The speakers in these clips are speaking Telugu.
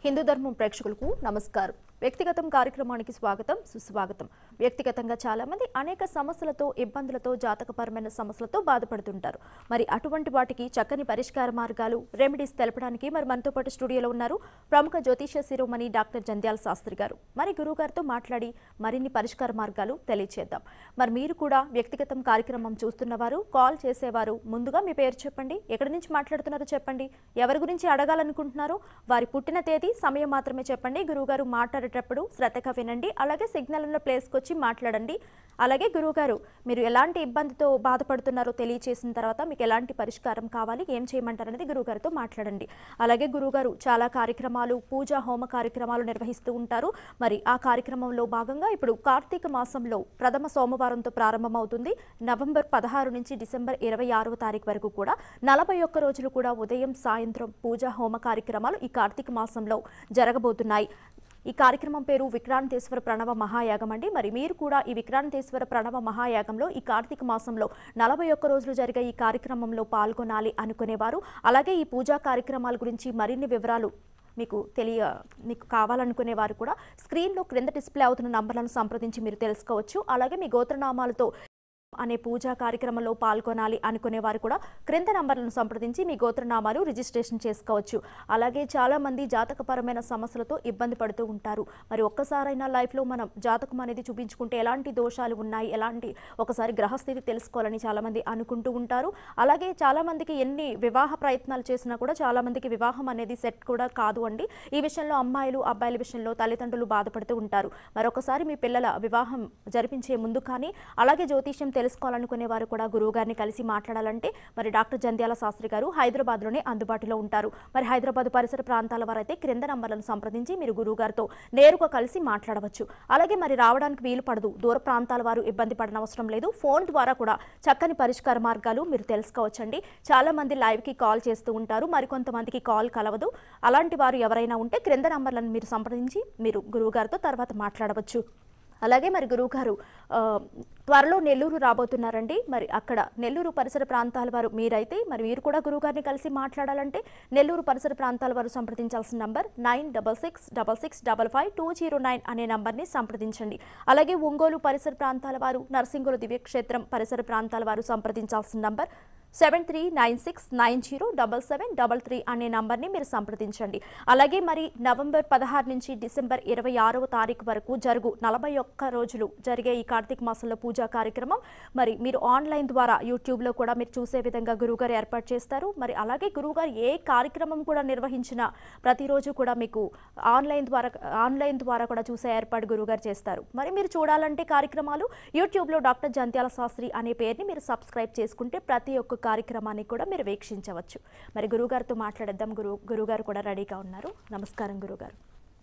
హిందూ ధర్మం ప్రేక్షకులకు నమస్కారం వ్యక్తిగతం కార్యక్రమానికి స్వాగతం సుస్వాగతం వ్యక్తిగతంగా చాలా మంది అనేక సమస్యలతో ఇబ్బందులతో జాతకపరమైన సమస్యలతో బాధపడుతుంటారు మరి అటువంటి వాటికి చక్కని పరిష్కార మార్గాలు రెమెడీస్ తెలపడానికి మరి మనతో పాటు స్టూడియోలో ఉన్నారు ప్రముఖ జ్యోతిష్య శిరోమణి డాక్టర్ జంధ్యాల శాస్త్రి గారు మరి గురువు గారితో మాట్లాడి మరిన్ని పరిష్కార మార్గాలు తెలియచేద్దాం మరి మీరు కూడా వ్యక్తిగతం కార్యక్రమం చూస్తున్నవారు కాల్ చేసేవారు ముందుగా మీ పేరు చెప్పండి ఎక్కడి నుంచి మాట్లాడుతున్నారో చెప్పండి ఎవరి గురించి అడగాలనుకుంటున్నారో వారి పుట్టిన తేదీ సమయం మాత్రమే చెప్పండి గురువుగారు మాట్లాడేటప్పుడు శ్రద్ధగా వినండి అలాగే సిగ్నల్ ఉన్న ప్లేస్కి వచ్చి మాట్లాడండి అలాగే గురువుగారు మీరు ఎలాంటి ఇబ్బందితో బాధపడుతున్నారో తెలియచేసిన తర్వాత మీకు ఎలాంటి పరిష్కారం కావాలి ఏం చేయమంటారు అనేది గురువుగారితో మాట్లాడండి అలాగే గురువుగారు చాలా కార్యక్రమాలు పూజా హోమ కార్యక్రమాలు నిర్వహిస్తూ ఉంటారు మరి ఆ కార్యక్రమంలో భాగంగా ఇప్పుడు కార్తీక మాసంలో ప్రథమ సోమవారంతో ప్రారంభమవుతుంది నవంబర్ పదహారు నుంచి డిసెంబర్ ఇరవై ఆరవ తారీఖు వరకు కూడా నలభై ఒక్క రోజులు కూడా ఉదయం సాయంత్రం పూజా హోమ కార్యక్రమాలు ఈ కార్తీక మాసంలో జరగబోతున్నాయి ఈ కార్యక్రమం పేరు విక్రాంతేశ్వర ప్రణవ మహాయాగం అండి మరి మీరు కూడా ఈ విక్రాంతేశ్వర ప్రణవ మహాయాగంలో ఈ కార్తీక మాసంలో నలభై ఒక్క రోజులు జరిగే ఈ కార్యక్రమంలో పాల్గొనాలి అనుకునేవారు అలాగే ఈ పూజా కార్యక్రమాల గురించి మరిన్ని వివరాలు మీకు తెలియ మీకు కావాలనుకునే వారు కూడా స్క్రీన్లో క్రింద డిస్ప్లే అవుతున్న నంబర్లను సంప్రదించి మీరు తెలుసుకోవచ్చు అలాగే మీ గోత్రనామాలతో అనే పూజా కార్యక్రమంలో పాల్గొనాలి అనుకునే వారు కూడా క్రింద నంబర్లను సంప్రదించి మీ గోత్రనామాలు రిజిస్ట్రేషన్ చేసుకోవచ్చు అలాగే చాలా మంది జాతకపరమైన సమస్యలతో ఇబ్బంది పడుతూ ఉంటారు మరి ఒక్కసారైనా లైఫ్లో మనం జాతకం అనేది చూపించుకుంటే ఎలాంటి దోషాలు ఉన్నాయి ఎలాంటి ఒకసారి గ్రహస్థితి తెలుసుకోవాలని చాలా మంది అనుకుంటూ ఉంటారు అలాగే చాలా మందికి ఎన్ని వివాహ ప్రయత్నాలు చేసినా కూడా చాలా మందికి వివాహం అనేది సెట్ కూడా కాదు అండి ఈ విషయంలో అమ్మాయిలు అబ్బాయిల విషయంలో తల్లిదండ్రులు బాధపడుతూ ఉంటారు మరొకసారి మీ పిల్లల వివాహం జరిపించే ముందు కానీ అలాగే జ్యోతిష్యం తెలుసుకోవాలనుకునే వారు కూడా గురువు గారిని కలిసి మాట్లాడాలంటే మరి డాక్టర్ జంధ్యాల శాస్త్రి గారు హైదరాబాద్లోనే అందుబాటులో ఉంటారు మరి హైదరాబాద్ పరిసర ప్రాంతాల వారైతే క్రింద నంబర్లను సంప్రదించి మీరు గురువు గారితో నేరుగా కలిసి మాట్లాడవచ్చు అలాగే మరి రావడానికి వీలు పడదు దూర ప్రాంతాల వారు ఇబ్బంది పడనవసరం లేదు ఫోన్ ద్వారా కూడా చక్కని పరిష్కార మార్గాలు మీరు తెలుసుకోవచ్చండి చాలా మంది లైవ్కి కాల్ చేస్తూ ఉంటారు మరికొంతమందికి కాల్ కలవదు అలాంటి వారు ఎవరైనా ఉంటే క్రింద నంబర్లను మీరు సంప్రదించి మీరు గురువు గారితో తర్వాత మాట్లాడవచ్చు అలాగే మరి గురువుగారు ఆ, త్వరలో నెల్లూరు రాబోతున్నారండి మరి అక్కడ నెల్లూరు పరిసర ప్రాంతాల వారు మీరైతే మరి మీరు కూడా గురువుగారిని కలిసి మాట్లాడాలంటే నెల్లూరు పరిసర ప్రాంతాల వారు సంప్రదించాల్సిన number nine double six double six double five two zero nine అనే నంబర్ని సంప్రదించండి అలాగే ఒంగోలు పరిసర ప్రాంతాల వారు నర్సింగుల దివ్యక్షేత్రం పరిసర ప్రాంతాల వారు సంప్రదించాల్సిన number seven three nine six nine zero double seven double three అనే నంబర్ని మీరు సంప్రదించండి అలాగే మరి నవంబర్ పదహారు నుంచి డిసెంబర్ ఇరవై ఆరవ తారీఖు వరకు జరుగు నలభై ఒక్క రోజులు జరిగే ఈ కార్తీక మాసంలో పూజా కార్యక్రమం మరి మీరు ఆన్లైన్ ద్వారా యూట్యూబ్లో కూడా మీరు చూసే విధంగా గురువుగారు ఏర్పాటు చేస్తారు మరి అలాగే గురువుగారు ఏ కార్యక్రమం కూడా నిర్వహించినా ప్రతిరోజు కూడా మీకు ఆన్లైన్ ద్వారా ఆన్లైన్ ద్వారా కూడా చూసే ఏర్పాటు గురువుగారు చేస్తారు మరి మీరు చూడాలంటే కార్యక్రమాలు యూట్యూబ్లో డాక్టర్ జంత్యాల శాస్త్రి అనే పేరుని మీరు సబ్స్క్రైబ్ చేసుకుంటే ప్రతి ఒక్క కార్యక్రమాన్ని కూడా మీరు వీక్షించవచ్చు మరి గురువుగారితో మాట్లాడేద్దాం గురు గురువుగారు కూడా రెడీగా ఉన్నారు నమస్కారం గురువుగారు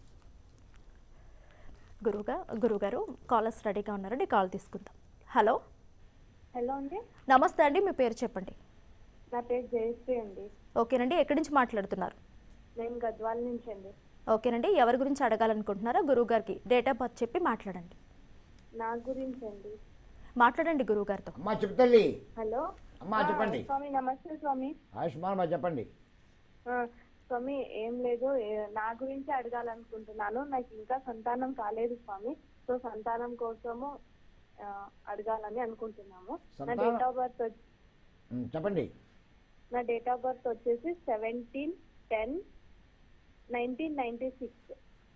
గురువుగా గురువుగారు కాలర్స్ రెడీగా ఉన్నారండి కాల్ తీసుకుందాం హలో హలో అండి నమస్తే అండి మీ పేరు చెప్పండి నా పేరు జయశ్రీ అండి ఓకేనండి ఎక్కడి నుంచి మాట్లాడుతున్నారు నేను గద్వాల నుంచి అండి ఓకేనండి ఎవరి గురించి అడగాలనుకుంటున్నారో గురువుగారికి డేట్ ఆఫ్ బర్త్ చెప్పి మాట్లాడండి నా గురించి అండి మాట్లాడండి గురువుగారితో అమ్మా చెప్తల్లి హలో అమ్మా ఆ, చెప్పండి స్వామి నమస్తే స్వామి ఆయుష్మాన్ అమ్మా చెప్పండి ఆ, స్వామి ఏం లేదు ఏ- నా గురించి అడగాలనుకుంటున్నాను నాకు ఇంకా సంతానం కాలేదు స్వామి సో సంతానం కోసము ఆ, అడగాలని అనుకుంటున్నాము నా సంతానం? డేట్ ఆఫ్ బర్త్ వచ్చి- ఉమ్, చెప్పండి నా డేట్ ఆఫ్ బర్త్ వచ్చేసి seventeen ten nineteen ninety six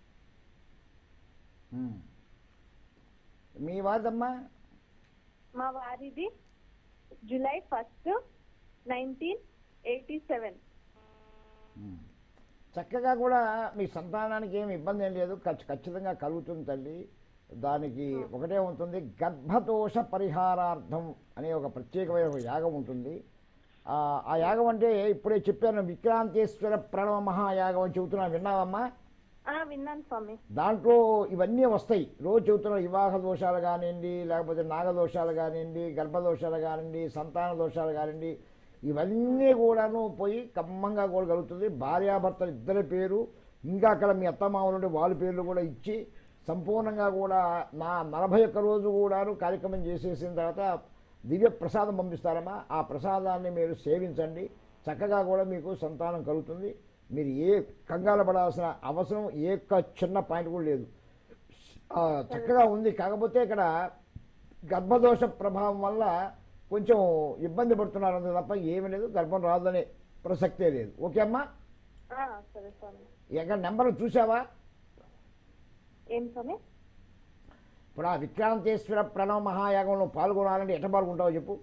um. మీ వారిదమ్మా మా వారిది July first nineteen eighty seven um. చక్కగా కూడా మీ సంతానానికి ఏమి ఇబ్బంది ఏం లేదు ఖచ్- ఖచ్చితంగా కలుగుతుంది తల్లి దానికి ఒకటే ఉంటుంది గర్భదోష పరిహారార్థం అనే ఒక ప్రత్యేకమైన ఒక యాగం ఉంటుంది ఆ ఆ యాగం అంటే ఇప్పుడే చెప్పాను విక్రాంతేశ్వర ప్రణవ మహాయాగం అని చెబుతున్నా విన్నావమ్మా ఆ, విన్నాను స్వామి దాంట్లో ఇవన్నీ వస్తాయి రోజు చెబుతున్న వివాహ దోషాలు కానివ్వండి లేకపోతే నాగదోషాలు కానివ్వండి గర్భదోషాలు కానివ్వండి సంతాన దోషాలు కానివ్వండి ఇవన్నీ కూడాను పోయి కమ్మంగా కూడా కలుగుతుంది భార్యాభర్తలు ఇద్దరి పేరు ఇంకా అక్కడ మీ అత్తమామలు ఉంటే వాళ్ళ పేర్లు కూడా ఇచ్చి సంపూర్ణంగా కూడా నా నలభై ఒక్క రోజు కూడాను కార్యక్రమం చేసేసిన తర్వాత దివ్య ప్రసాదం పంపిస్తారమ్మా ఆ ప్రసాదాన్ని మీరు సేవించండి చక్కగా కూడా మీకు సంతానం కలుగుతుంది మీరు ఏ కంగారు పడాల్సిన అవసరం ఏ ఒక్క చిన్న పాయింట్ కూడా లేదు ఆ, చక్కగా ఉంది కాకపోతే ఇక్కడ గర్భదోష ప్రభావం వల్ల కొంచెం ఇబ్బంది పడుతున్నారు అంతే తప్ప ఏమీ లేదు గర్భం రాదనే ప్రసక్తే లేదు ఓకే అమ్మా ఆ, సరే స్వామి ఎక్కడ నెంబర్ చూసావా ఏం స్వామి ఇప్పుడు ఆ విక్రాంతేశ్వర ప్రణవ మహాయాగంలో పాల్గొనాలంటే ఎట్ట పాల్గొంటావో చెప్పు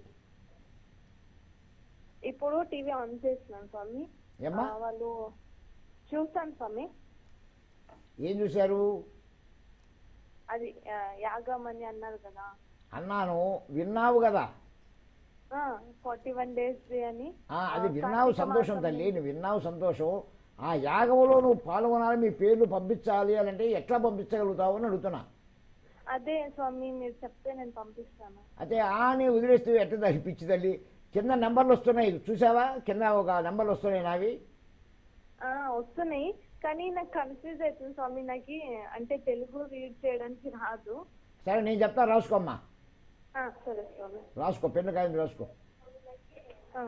ఇప్పుడు టీవీ ఆన్ చేస్తున్నాను స్వామి ఏమ్మా ఆ, వాళ్ళు చూస్తాను స్వామి ఏం చూశారు అది ఆ, యాగం అని అన్నారు కదా అన్నాను విన్నావు కదా ఫార్టీ వన్ డేస్ అని ఆ, అది ఆ, విన్నావు కార్తీక సంతోషం మాసం తల్లి నువ్వు విన్నావు సంతోషం ఆ యాగంలో నువ్వు పాల్గొనాలి మీ పేర్లు పంపించాలి అని అంటే ఎట్లా పంపించగలుగుతావు అని అడుగుతున్నా అదే స్వామి మీరు చెప్తే నేను పంపిస్తాను అయితే ఆ నీ వదిలేస్తే ఎట్ట దాని పిచ్చి తల్లి కింద నెంబర్లు వస్తున్నాయి చూసావా కింద ఒక నెంబర్లు వస్తున్నాయి నావి ఆ, వస్తున్నాయి కానీ నాకు కన్ఫ్యూజ్ అవుతుంది స్వామి నాకు అంటే తెలుగు రీడ్ చేయడానికి రాదు సరే నేను చెప్తా రాసుకోమ్మా ఆ, సరే స్వామి రాసుకో పెన్ను కాయింది రాసుకో ఆ.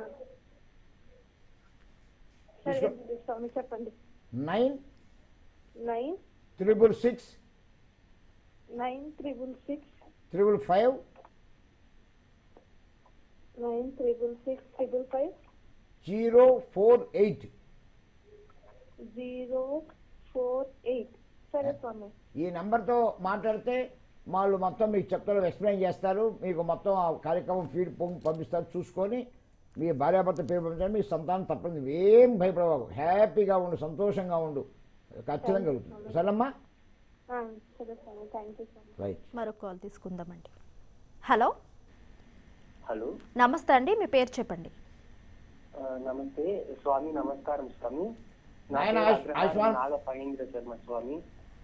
సరే స్వామి చెప్పండి nine nine triple six nine triple six triple five nine triple six triple five zero four eight zero four eight సరే స్వామి ఈ నెంబర్తో మాట్లాడితే వాళ్ళు మొత్తం మీకు చెప్తారు ఎక్స్ప్లెయిన్ చేస్తారు మీకు మొత్తం ఆ కార్యక్రమం ఫీడ్ పొం- పంపిస్తారు చూసుకొని మీ భార్యాభర్త పేరు పంపించండి మీ సంతానం తప్పని ఏం భయపడవాకు హ్యాపీగా ఉండు సంతోషంగా ఉండు ఖచ్చితంగా కలుగుతుంది సరేమ్మా ఆ, సరే స్వామి థ్యాంక్ యూ స్వామి రైట్ మరొక కాల్ తీసుకుందామండి హలో హలో నమస్తే అండి మీ పేరు చెప్పండి ఆ, నమస్తే స్వామి నమస్కారం స్వామి నా నాయన, పేరు ఆయుష్- అగ్రహారం ఆయుష్మాన్. నాగ ఫణీంద్ర శర్మ స్వామి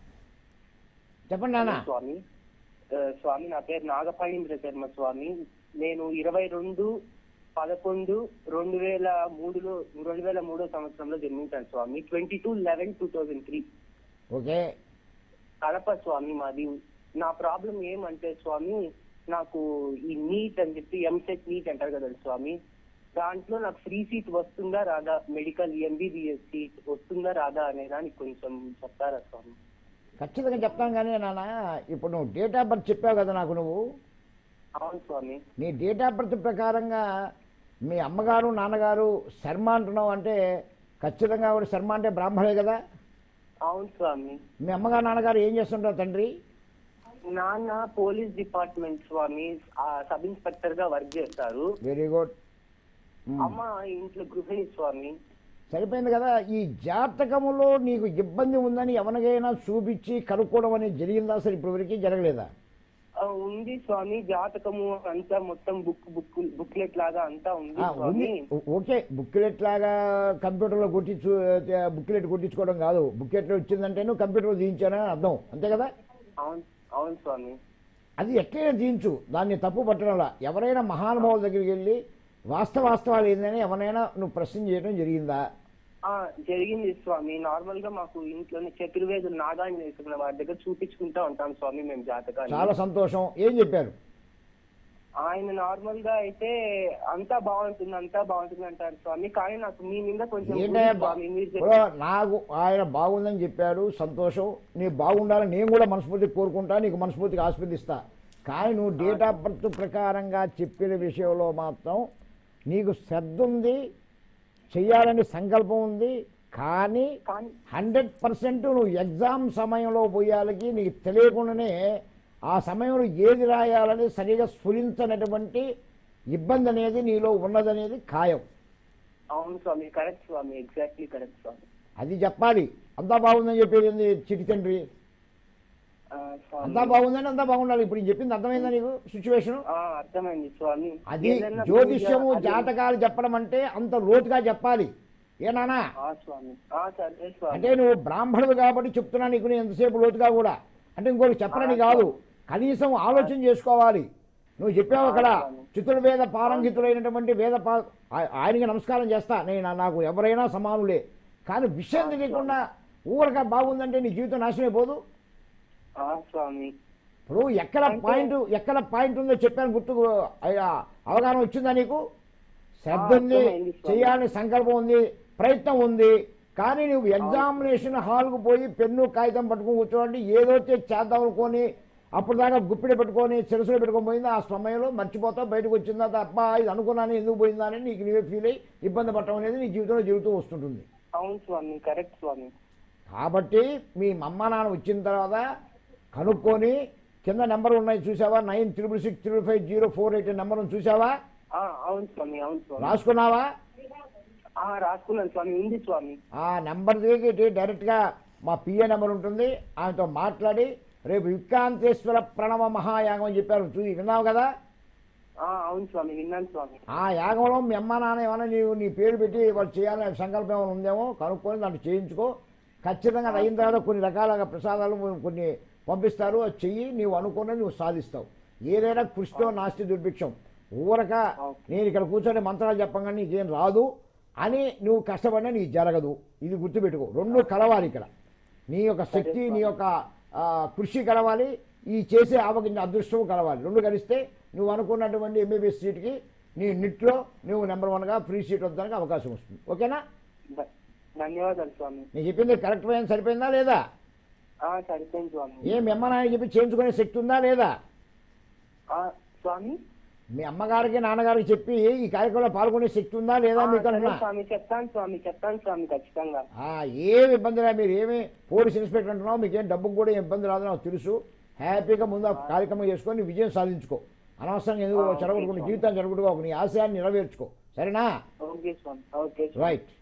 చెప్పండి నాన్న స్వామి ఆ, స్వామి నా పేరు నాగ ఫణీంద్ర శర్మ స్వామి నేను ఇరవై రెండు పదకొండు రెండు వేల మూడులో రెండు వేల మూడో సంవత్సరంలో జన్మించాను స్వామి twenty two eleven two thousand three okay Kadapa స్వామి మాది నా ప్రాబ్లం ఏమంటే స్వామి నాకు ఈ నీట్ అని చెప్పి ఎంసెట్ నీట్ అంటారు కదా స్వామి దాంట్లో నాకు ఫ్రీ సీట్ వస్తుందా రాదా మెడికల్ ఎంబీబీఎస్ సీట్ వస్తుందా రాదా అనే దానికి కొంచెం చెప్తారా స్వామి ఖచ్చితంగా చెప్తాను కానీ నాన్న ఇప్పుడు నువ్వు డేట్ ఆఫ్ బర్త్ చెప్పావు కదా నాకు నువ్వు అవును స్వామి నీ డేట్ ఆఫ్ బర్త్ ప్రకారంగా మీ అమ్మగారు నాన్నగారు శర్మ అంటున్నావు అంటే ఖచ్చితంగా కూడా శర్మ అంటే బ్రాహ్మణే కదా అవును స్వామి మీ అమ్మగారు నాన్నగారు ఏం చేస్తుంటారు తండ్రి నాన్న పోలీస్ డిపార్ట్మెంట్ స్వామి ఆ సబ్ ఇన్స్పెక్టర్ గా వర్క్ చేస్తారు వెరీ గుడ్ అమ్మ ఇంట్లో గృహిణి స్వామి సరిపోయింది కదా ఈ జాతకములో నీకు ఇబ్బంది ఉందని ఎవరికైనా చూపించి కనుక్కోవడం అనేది జరిగిందా అసలు ఇప్పటివరకు జరగలేదా ఆ, ఉంది స్వామి జాతకము అంతా మొత్తం బుక్ బుక్ బుక్లెట్ లాగా అంతా ఉంది ఆ, ఉంది స్వామి ఓ- ఓకే బుక్లెట్ లాగా కంప్యూటర్లో కొట్టించు బుక్లెట్ కొట్టించుకోవడం కాదు బుక్లెట్ వచ్చిందంటే నువ్వు కంప్యూటర్లో దించానని అర్థం అంతే కదా అవును అవును స్వామి అది ఎట్లయినా దించు దాన్ని తప్పు పట్టడంలా ఎవరైనా మహానుభావుల దగ్గరికి వెళ్ళి వాస్తవాస్తవాలు ఏందని ఎవరైనా నువ్వు ప్రశ్న చేయడం జరిగిందా ఆ జరిగింది స్వామి నార్మల్ గా మాకు ఇంట్లోనే చతుర్వేదులు నాగాన్ని వేసుకున్న వారి దగ్గర చూపించుకుంటా ఉంటాం స్వామి మేము జాతకాన్ని చాలా సంతోషం ఏం చెప్పారు ఆయన నార్మల్ గా అయితే అంతా బాగుంటుంది అంతా బాగుంటుంది అంటారు స్వామి కానీ నాకు మీ మీద కొంచెం ఏంటయ్యా ఉంది బా- స్వామి మీరు ఇప్పుడు నాకు ఆయన బాగుందని చెప్పాడు సంతోషం నీకు బాగుండాలని నేను కూడా మనస్ఫూర్తిగా కోరుకుంటా నీకు మనస్ఫూర్తిగా ఆస్వాదిస్తా కానీ నువ్వు డేట్ ఆఫ్ బర్త్ ప్రకారంగా చెప్పిన విషయంలో మాత్రం నీకు శ్రద్ధ ఉంది చెయ్యాలని సంకల్పం ఉంది కానీ కానీ హండ్రెడ్ పర్సెంట్ నువ్వు ఎగ్జామ్ సమయంలో పోయాలకి నీకు తెలియకుండానే ఆ సమయంలో ఏది రాయాలని సరిగా స్ఫురించనటువంటి ఇబ్బంది అనేది నీలో ఉన్నదనేది ఖాయం అవును స్వామి కరెక్ట్ స్వామి ఎగ్జాక్ట్లీ కరెక్ట్ స్వామి అది చెప్పాలి అంతా బాగుందని చెప్పేది ఏంది చిటి తండ్రి ఆ, స్వామి అంతా బాగుందని అంతా బాగుండాలి ఇప్పుడు నేను చెప్పింది అర్థమైందా నీకు సిచ్యువేషన్ ఆ, అర్థమైంది స్వామి అది ఏదైనా జ్యోతిష్యము పూజ, అది- జాతకాలు చెప్పడం అంటే అంత లోతుగా చెప్పాలి ఏనానా ఆ స్వామి ఆ సరే స్వామి అంటే నువ్వు బ్రాహ్మణుడు కాబట్టి చెప్తున్నా నీకు నేను ఎంతసేపు లోతుగా కూడా అంటే ఇంకోటి చెప్పనని కాదు కనీసం ఆలోచన చేసుకోవాలి నువ్వు చెప్పావు అక్కడ చతుర్వేద పారంగితుడైనటువంటి వేద పా ఆ- ఆయనకి నమస్కారం చేస్తా నేను నాకు ఎవరైనా సమానులే కానీ విషయం తెలియకుండా ఊరక బాగుందంటే నీ జీవితం నాశనమైపోదు ఆ స్వామి ఇప్పుడు ఎక్కడ పాయింట్ ఎక్కడ పాయింట్ ఉందో చెప్పాను గుర్తు అవగాహన వచ్చిందా నీకు శ్రద్ధ ఆ, ఉంది అర్థమైంది స్వామి. చేయాలని సంకల్పం ఉంది ప్రయత్నం ఉంది కానీ నువ్వు ఎగ్జామినేషన్ హాల్కు పోయి పెన్ను కాగితం పట్టుకొని కూర్చోండి ఏదో చేసి చేద్దాం అనుకొని అప్పుడు దాకా గుప్పిడి పెట్టుకొని చెరుసులో పెట్టుకొని పోయింది ఆ సమయంలో మర్చిపోతావు బయటకు వచ్చిందా అబ్బా ఇది అనుకున్నాను ఎందుకు పోయిందా అని నీకు నీవే ఫీల్ అయ్యి ఇబ్బంది పడటం అనేది నీ జీవితంలో జరుగుతూ వస్తుంటుంది అవును స్వామి కరెక్ట్ స్వామి కాబట్టి మీ అమ్మ నాన్న వచ్చిన తర్వాత కనుక్కొని కింద నెంబర్ ఉన్నాయి చూసావా nine triple six triple five zero four eight number ఉంది చూసావా ఆ, అవును స్వామి అవును స్వామి రాసుకున్నావా ఆ, రాసుకున్నాను స్వామి ఉంది స్వామి ఆ నెంబర్ దిగి డైరెక్ట్గా మా పిఏ నెంబర్ ఉంటుంది ఆమెతో మాట్లాడి రేపు విక్రాంతేశ్వర ప్రణవ మహాయాగం అని చెప్పారు చూసి విన్నావు కదా ఆ, అవును స్వామి విన్నాను స్వామి ఆ యాగంలో మీ అమ్మ నాన్న ఏమైనా నీవు నీ పేరు పెట్టి వాళ్ళు చేయాలనే సంకల్పం ఏమైనా ఉందేమో కనుక్కొని దాన్ని చేయించుకో ఖచ్చితంగా అది అయిన తర్వాత కొన్ని రకాల ప్రసాదాలు కొన్ని పంపిస్తారు అది చెయ్యి నీవు అనుకున్నది నువ్వు సాధిస్తావు ఏదైనా కృషితో నాస్తి దుర్భిక్షం ఊరక నేను ఇక్కడ కూర్చొని మంత్రాలు చెప్పంగా నీకేం రాదు అని నువ్వు కష్టపడినా నీకు జరగదు ఇది గుర్తుపెట్టుకో రెండు కలవాలి ఇక్కడ నీ యొక్క శక్తి నీ యొక్క ఆ, కృషి కలవాలి ఈ చేసే ఆవగింజ అదృష్టం కలవాలి రెండు కలిస్తే నువ్వు అనుకున్నటువంటి ఎంబీబీఎస్ సీట్కి నీ నిట్లో నువ్వు నెంబర్ వన్గా ఫ్రీ సీట్ వద్దడానికి అవకాశం వస్తుంది ఓకేనా ధ- ధన్యవాదాలు స్వామి నేను చెప్పింది కరెక్ట్ అయిన సరిపోయిందా లేదా ఆ, సరిపోయింది స్వామి ఏ మీ అమ్మ నాన్న చెప్పి చేయించుకునే శక్తి ఉందా లేదా ఆ, స్వామి మీ అమ్మగారికి నాన్నగారికి చెప్పి ఈ కార్యక్రమంలో పాల్గొనే శక్తి ఉందా లేదా ఆ, మీకు సరే అంటున్నా స్వామి చెప్తాను స్వామి చెప్తాను స్వామి ఖచ్చితంగా ఆ, ఏమి ఇబ్బంది లేదు మీరు ఏమి పోలీస్ ఇన్స్పెక్టర్ అంటున్నావు మీకేం డబ్బుకు కూడా ఏం ఇబ్బంది రాదు నాకు తెలుసు హ్యాపీగా ముందు ఆ కార్యక్రమం చేసుకొని విజయం సాధించుకో అనవసరంగా ఎందుకు ఆ, ఓకే, చెడగొట్టుకుని స్వామి. జీవితాన్ని చెడగొట్టుకో నీ ఆశయాన్ని నెరవేర్చుకో సరేనా ఓకే స్వామి ఓకే స్వామి రైట్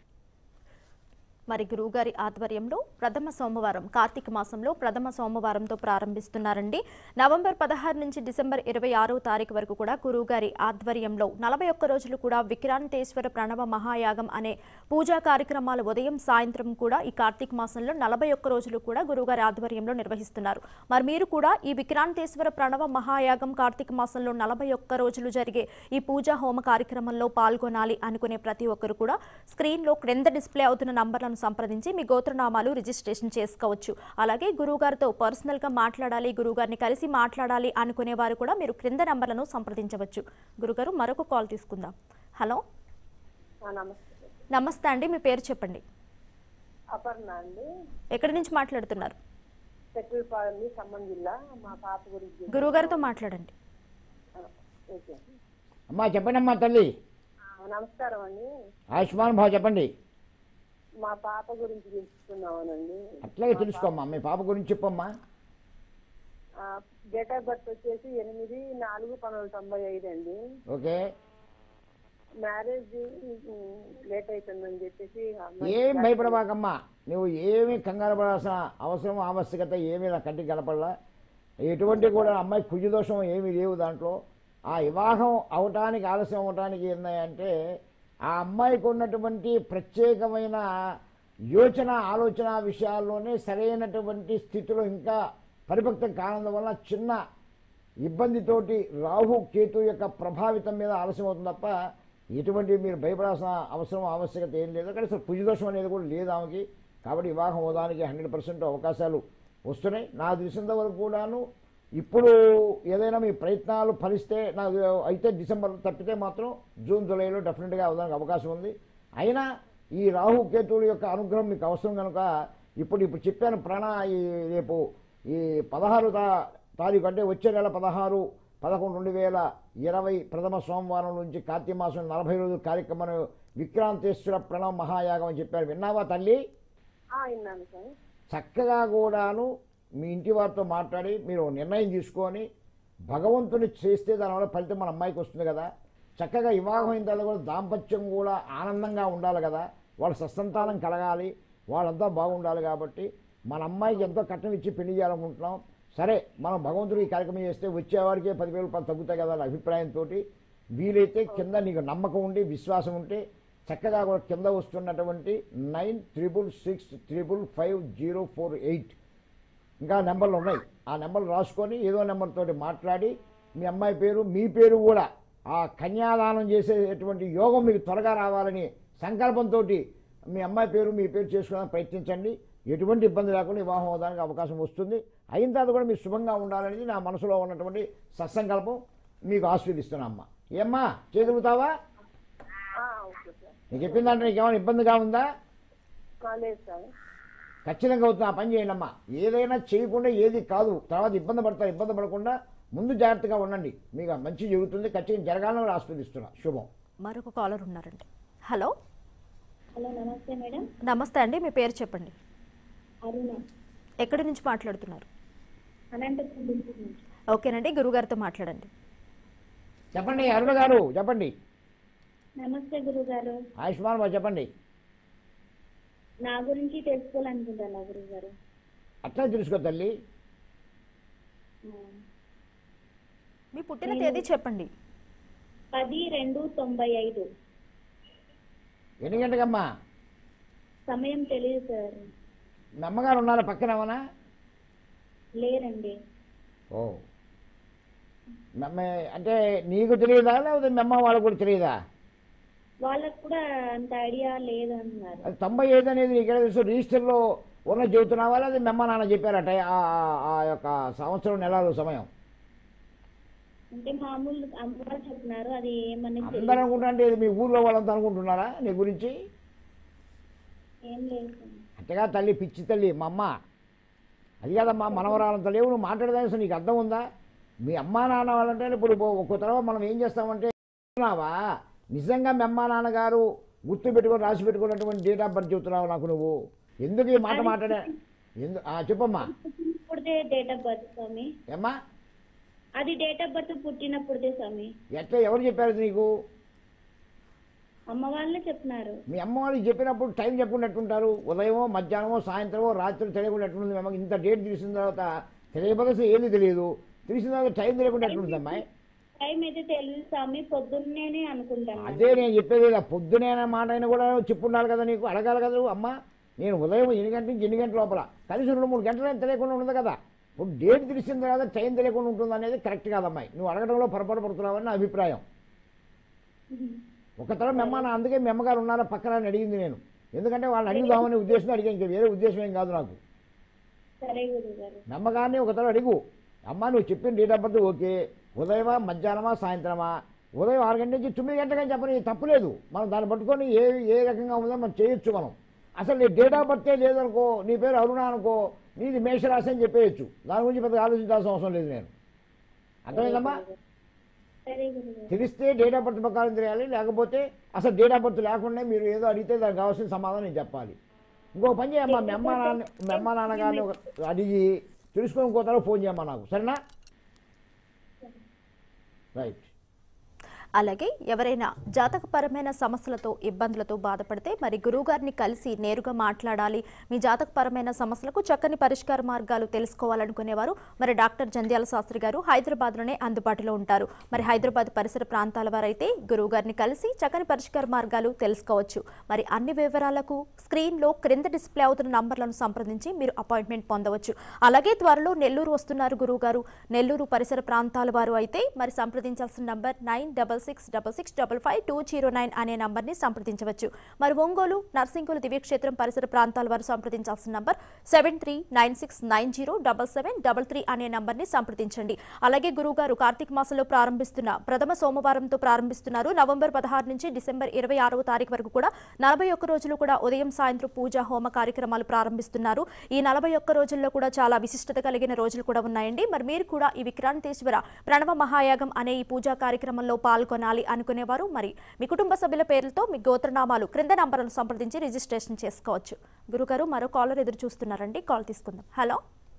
మరి గురువుగారి ఆధ్వర్యంలో ప్రథమ సోమవారం కార్తీక మాసంలో ప్రథమ సోమవారంతో ప్రారంభిస్తున్నారండి నవంబర్ పదహారు నుంచి డిసెంబర్ ఇరవై ఆరో తారీఖు వరకు కూడా గురువుగారి ఆధ్వర్యంలో నలభై ఒక్క రోజులు కూడా విక్రాంతేశ్వర ప్రణవ మహాయాగం అనే పూజా కార్యక్రమాలు ఉదయం సాయంత్రం కూడా ఈ కార్తీక మాసంలో నలభై ఒక్క రోజులు కూడా గురువుగారి ఆధ్వర్యంలో నిర్వహిస్తున్నారు మరి మీరు కూడా ఈ విక్రాంతేశ్వర ప్రణవ మహాయాగం కార్తీక మాసంలో నలభై ఒక్క రోజులు జరిగే ఈ పూజా హోమ కార్యక్రమంలో పాల్గొనాలి అనుకునే ప్రతి ఒక్కరు కూడా స్క్రీన్లో క్రింద డిస్ప్లే అవుతున్న నంబర్లను సంప్రదించి మీ గోత్రనామాలు రిజిస్ట్రేషన్ చేసుకోవచ్చు అలాగే గురువుగారితో పర్సనల్గా మాట్లాడాలి గురువుగారిని కలిసి మాట్లాడాలి అనుకునే వారు కూడా మీరు క్రింద నంబర్లను సంప్రదించవచ్చు గురుగారు మరొక కాల్ తీసుకుందాం హలో ఆ, నమస్తే నమస్తే అండి మీ పేరు చెప్పండి అపర్ణ అండి ఎక్కడి నుంచి మాట్లాడుతున్నారు సెక్రటరీ ఖమ్మం జిల్లా మా పాప గురించి గురువుగారితో మాట్లాడండి ఆ, ఓకే అమ్మా చెప్పండి అమ్మా తల్లి ఆ, నమస్కారం అండి ఆయుష్మాన్ భావ చెప్పండి మా పాప గురించి తెలుసుకున్నామనండి అట్లాగే తెలుసుకోమ్మా మీ పాప గురించి చెప్పమ్మా డేట్ ఆఫ్ బర్త్ వచ్చేసి ఎనిమిది నాలుగు పంతొమ్మిది తొంభై ఐదు అండి ఓకే మ్యారేజ్ లేట్ అవుతుందని చెప్పేసి అమ్మాయి ఏం భయపడబాకమ్మా నువ్వు ఏమీ కంగారు పడాల్సిన అవసరం ఆవశ్యకత ఏమీ నా కంటికి కనపడలా ఎటువంటి కూడా అమ్మాయి కుజి దోషం ఏమీ లేవు దాంట్లో ఆ వివాహం అవటానికి ఆలస్యం అవటానికి ఏంటంటే ఆ అమ్మాయికి ఉన్నటువంటి ప్రత్యేకమైన యోచన ఆలోచన విషయాల్లోనే సరైనటువంటి స్థితిలో ఇంకా పరిపక్వం కానందు వల్ల చిన్న ఇబ్బందితోటి రాహు కేతు యొక్క ప్రభావితం మీద ఆలస్యం అవుతుంది తప్ప ఎటువంటి మీరు భయపడాల్సిన అవసరం ఆవశ్యకత ఏం లేదు అక్కడ అసలు పుజిదోషం అనేది కూడా లేదు ఆమెకి కాబట్టి వివాహం అవడానికి హండ్రెడ్ పర్సెంట్ అవకాశాలు వస్తున్నాయి నా తెలిసినంత వరకు కూడాను ఇప్పుడు ఏదైనా మీ ప్రయత్నాలు ఫలిస్తే నాకు అయితే డిసెంబర్ తప్పితే మాత్రం జూన్ జూలైలో డెఫినెట్గా అవడానికి అవకాశం ఉంది అయినా ఈ రాహు కేతువుల యొక్క అనుగ్రహం మీకు అవసరం కనుక ఇప్పుడు ఇప్పుడు చెప్పాను ప్రాణ ఈ రేపు ఈ పదహారు తా తారీఖు అంటే వచ్చే నెల పదహారు పదకొండు రెండు వేల ఇరవై ప్రథమ సోమవారం నుంచి కార్తీక మాసం నలభై రోజుల కార్యక్రమం విక్రాంతేశ్వర ప్రణవ మహాయాగం అని చెప్పారు విన్నావా తల్లి ఆ, విన్నాను సార్ చక్కగా కూడాను మీ ఇంటి వారితో మాట్లాడి మీరు ఒక నిర్ణయం తీసుకొని భగవంతుని చేస్తే దానివల్ల ఫలితం మన అమ్మాయికి వస్తుంది కదా చక్కగా వివాహం అయిన తర్వాత కూడా దాంపత్యం కూడా ఆనందంగా ఉండాలి కదా వాళ్ళ సత్సంతానం కలగాలి వాళ్ళంతా బాగుండాలి కాబట్టి మన అమ్మాయికి ఎంతో కట్నం ఇచ్చి పెళ్లి చేయాలనుకుంటున్నాం సరే మనం భగవంతుడు ఈ కార్యక్రమం చేస్తే వచ్చేవాడికే పదివేల రూపాయలు తగ్గుతాయి కదా అనే అభిప్రాయంతో వీలైతే కింద నీకు నమ్మకం ఉండి విశ్వాసం ఉంటే చక్కగా కూడా కింద వస్తున్నటువంటి nine triple six triple five zero four eight ఇంకా నెంబర్లు ఉన్నాయి ఆ నెంబర్లు రాసుకొని ఏదో నెంబర్ తోటి మాట్లాడి మీ అమ్మాయి పేరు మీ పేరు కూడా ఆ కన్యాదానం చేసేటువంటి యోగం మీకు త్వరగా రావాలని సంకల్పంతో మీ అమ్మాయి పేరు మీ పేరు చేసుకోవడానికి ప్రయత్నించండి ఎటువంటి ఇబ్బంది లేకుండా వివాహం అవడానికి అవకాశం వస్తుంది అయిన తర్వాత కూడా మీరు శుభంగా ఉండాలనేది నా మనసులో ఉన్నటువంటి సత్సంకల్పం మీకు ఆస్వాదిస్తున్నా అమ్మ ఏమ్మా చేయగలుగుతావా ఆ, ఓకే సార్ నీకు చెప్పిందంటే నీకు ఏమైనా ఇబ్బందిగా ఉందా కాలేదు సార్ ఖచ్చితంగా అవుతుంది ఆ పని చేయండి అమ్మా ఏదైనా చేయకుండా ఏది కాదు తర్వాత ఇబ్బంది పడతారు ఇబ్బంది పడకుండా ముందు జాగ్రత్తగా ఉండండి మీకు మంచి జరుగుతుంది ఖచ్చితంగా జరగాలని ఆస్వాదిస్తున్నా శుభం మరొక కాలర్ ఉన్నారండి హలో హలో నమస్తే మేడం నమస్తే అండి మీ పేరు చెప్పండి అరుణ ఎక్కడి నుంచి మాట్లాడుతున్నారు అనంతపురం గుంటూరు నుంచి ఓకేనండి గురుగారితో మాట్లాడండి చెప్పండి అరుణ గారు చెప్పండి నమస్తే గురుగారు ఆయుష్మాన్ బాబు చెప్పండి నా గురించి తెలుసుకోవాలనుకుంటున్నా గురుగారు అట్లా తెలుసుకో తల్లి మీ పుట్టిన తేదీ చెప్పండి పది రెండు తొంభై ఐదు ఎన్ని గంటకమ్మా సమయం తెలియదు సార్ మీ అమ్మగారు ఉన్నారా పక్కన ఏమన్నా లేరండి ఓ మెమ్మ అంటే నీకు తెలియదా లేకపోతే మీ అమ్మ వాళ్ళకు కూడా తెలియదా వాళ్ళకు కూడా అంత ఐడియా లేదన్నారు అది తొంభై ఐదు అనేది నీకు ఎలా తెలుసు రిజిస్టర్లో ఉన్న చెబుతున్నావా లేదా మీ అమ్మ నాన్న చెప్పారట ఆ ఆ- ఆ యొక్క సంవత్సరం నెలలు సమయం అంటే మామూలు అమ్మగారు చెప్తున్నారు అది ఏమని అందరూ తెలియదు అనుకుంటా అంటే ఇది మీ ఊర్లో వాళ్ళంతా అనుకుంటున్నారా నీ గురించి ఏం లేదు సార్. అంతేగా తల్లి పిచ్చి తల్లి మా అమ్మ అది కాదమ్మా మనవరాలంత లేవు నువ్వు మాట్లాడదాని అసలు నీకు అర్థం ఉందా మీ అమ్మా నాన్న వాళ్ళంటే ఇప్పుడు ఒక్కో తర్వాత మనం ఏం చేస్తామంటే చెప్తున్నావా నిజంగా మీ అమ్మా నాన్నగారు గుర్తు పెట్టుకొని రాసి పెట్టుకున్నటువంటి డేట్ ఆఫ్ బర్త్ చెబుతున్నావు నాకు నువ్వు ఎందుకు ఈ మాట మాట్లాడా ఎందు ఆ, చెప్పమ్మా పుట్టినప్పుడుదే డేట్ ఆఫ్ బర్త్ స్వామి ఏమ్మా అది డేట్ ఆఫ్ బర్త్ పుట్టినప్పుడుదే స్వామి ఎట్లా ఎవరు చెప్పారు ఇది నీకు అమ్మ వాళ్ళే చెప్తున్నారు మీ అమ్మ వాళ్ళకి చెప్పినప్పుడు టైం చెప్పకుండా ఎట్టుంటారు ఉదయమో మధ్యాహ్నమో సాయంత్రమో రాత్రి తెలియకుండా ఎట్లుంది మీ అమ్మకి ఇంత డేట్ తెలిసిన తర్వాత తెలియబోతే ఏమీ తెలియదు తెలిసిన తర్వాత టైం తెలియకుండా ఎట్లుంటుంది అమ్మాయి టైం అయితే తెలియదు స్వామి పొద్దున్నేనే అనుకుంటాను అదే నేను చెప్పేది ఇలా పొద్దునే అనే మాట అయినా కూడా చెప్పు ఉండాలి కదా నీకు అడగాలి కదా నువ్వు, అమ్మ నేను ఉదయం ఎన్ని గంటల నుంచి ఎన్ని గంటల లోపల కనీసం రెండు మూడు గంటలు తెలియకుండా ఉండదు కదా ఇప్పుడు డేట్ తెలిసిన తర్వాత టైం తెలియకుండా ఉంటుంది అనేది కరెక్ట్ కాదమ్మాయి నువ్వు అడగడంలో పొరపాటు పడుతున్నావని నా అభిప్రాయం ఒక తరం మీ అమ్మ నా అందుకే మీ అమ్మగారు ఉన్నారా పక్కన అని అడిగింది నేను ఎందుకంటే వాళ్ళని అడుగుదామనే ఉద్దేశం అడిగాను ఇంకా వేరే ఉద్దేశం ఏం కాదు నాకు సరే గురుగారు మీ అమ్మగారిని ఒక తరం అడుగు అమ్మ నువ్వు చెప్పిన డేట్ ఆఫ్ బర్త్ ఓకే ఉదయమా మధ్యాహ్నమా సాయంత్రమా ఉదయం ఆరు గంటల నుంచి తొమ్మిది గంటలకని చెప్పని తప్పులేదు మనం దాన్ని పట్టుకొని ఏ ఏ రకంగా ఉందో మనం చేయొచ్చు మనం అసలు నీ డేట్ ఆఫ్ బర్తే లేదనుకో నీ పేరు అరుణ అనుకో నీది మేషరాశి అని చెప్పేయచ్చు దాని గురించి పెద్దగా ఆలోచించాల్సిన అవసరం లేదు నేను అర్థమైందమ్మా సరే గురుగారు తెలిస్తే డేట్ ఆఫ్ బర్త్ ప్రకారం తెలియాలి లేకపోతే అసలు డేట్ ఆఫ్ బర్త్ లేకుండా మీరు ఏదో అడిగితే దానికి కావాల్సిన సమాధానం నేను చెప్పాలి ఇంకో పని చేయమ్మా మీ అమ్మ నాన్న మీ అమ్మ నాన్నగారిని ఒక అడిగి తెలుసుకొని ఇంకో తర్వాత ఫోన్ చేయమ్మా నాకు సరేనా రైట్ అలాగే ఎవరైనా జాతకపరమైన సమస్యలతో ఇబ్బందులతో బాధపడితే మరి గురువుగారిని కలిసి నేరుగా మాట్లాడాలి మీ జాతకపరమైన సమస్యలకు చక్కని పరిష్కార మార్గాలు తెలుసుకోవాలనుకునేవారు మరి డాక్టర్ జంధ్యాల శాస్త్రి గారు హైదరాబాద్లోనే అందుబాటులో ఉంటారు మరి హైదరాబాద్ పరిసర ప్రాంతాల వారైతే గురువుగారిని కలిసి చక్కని పరిష్కార మార్గాలు తెలుసుకోవచ్చు మరి అన్ని వివరాలకు స్క్రీన్లో క్రింద డిస్ప్లే అవుతున్న నంబర్లను సంప్రదించి మీరు అపాయింట్మెంట్ పొందవచ్చు అలాగే త్వరలో నెల్లూరు వస్తున్నారు గురువుగారు నెల్లూరు పరిసర ప్రాంతాల వారు అయితే మరి సంప్రదించాల్సిన number nine double six double six double five two zero nine అనే నంబర్ని సంప్రదించవచ్చు మరి ఒంగోలు నర్సింగులు దివ్యక్షేత్రం పరిసర ప్రాంతాల వారు సంప్రదించాల్సిన number seven three nine six nine zero double seven double three అనే నంబర్ని సంప్రదించండి అలాగే గురువుగారు కార్తీక మాసంలో ప్రారంభిస్తున్న ప్రథమ సోమవారంతో ప్రారంభిస్తున్నారు నవంబర్ పదహారు నుంచి డిసెంబర్ ఇరవై ఆరవ తారీఖు వరకు కూడా నలభై ఒక్క రోజులు కూడా ఉదయం సాయంత్రం పూజ హోమ కార్యక్రమాలు ప్రారంభిస్తున్నారు ఈ నలభై ఒక్క రోజుల్లో కూడా చాలా విశిష్టత కలిగిన రోజులు కూడా ఉన్నాయండి మరి మీరు కూడా ఈ విక్రాంతేశ్వర ప్రణవ మహాయాగం అనే ఈ పూజా కార్యక్రమంలో పాల్గొనాలి అనుకునేవారు మరి మీ కుటుంబ సభ్యుల పేర్లతో మీ గోత్రనామాలు క్రింద నంబర్లను సంప్రదించి రిజిస్ట్రేషన్ చేసుకోవచ్చు గురుగారు మరో కాలర్ ఎదురు చూస్తున్నారండి కాల్ తీసుకుందాం హలో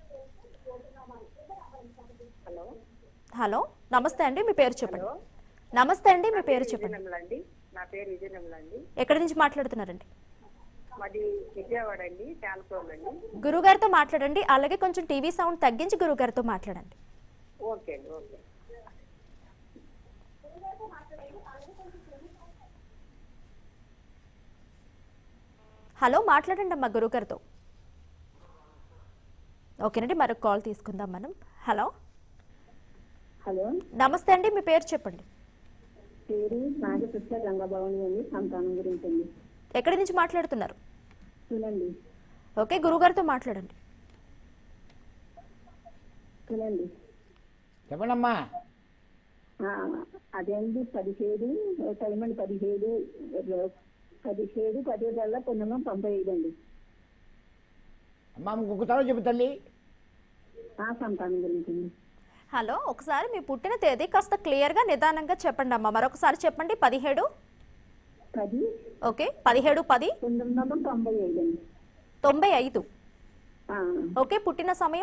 హలో నమస్తే అండి మీ పేరు చెప్పండి నమస్తే అండి మీ పేరు చెప్పండి విజయనగరం అండి నా పేరు విజయనగరం అండి ఎక్కడి నుంచి మాట్లాడుతున్నారండి మాది విజయవాడ అండి చాలకోల్ అండి గురుగారితో మాట్లాడండి అలాగే కొంచెం టీవీ సౌండ్ తగ్గించి గురుగారితో మాట్లాడండి ఓకే అండి ఓకే హలో మాట్లాడండి అమ్మా గురుగారితో ఓకేనండి మరొక కాల్ తీసుకుందాం మనం హలో హలో నమస్తే అండి మీ పేరు చెప్పండి పేరు నాగకృష్ణ గంగాభవని అండి సంతానం గురించి అండి ఎక్కడి నుంచి మాట్లాడుతున్నారు చూడండి ఓకే గురుగారితో మాట్లాడండి చూడండి చెప్పండమ్మా అదే అండి పదిహేడు టైం అండి పదిహేడు పదిహేడు పదిహేడు వల్ల పంతొమ్మిది వందల తొంభై ఐదు అండి అమ్మా ఇంకొక తర్వాత చెప్పు తల్లి ఆ సంతానం గురించి అండి హలో ఒకసారి మీ పుట్టిన తేదీ కాస్త క్లియర్గా నిదానంగా చెప్పండి అమ్మా మరొకసారి చెప్పండి పదిహేడు పది ఓకే పదిహేడు పది పంతొమ్మిది వందల తొంభై ఐదు అండి తొంభై ఐదు ఆ, ఓకే పుట్టిన సమయం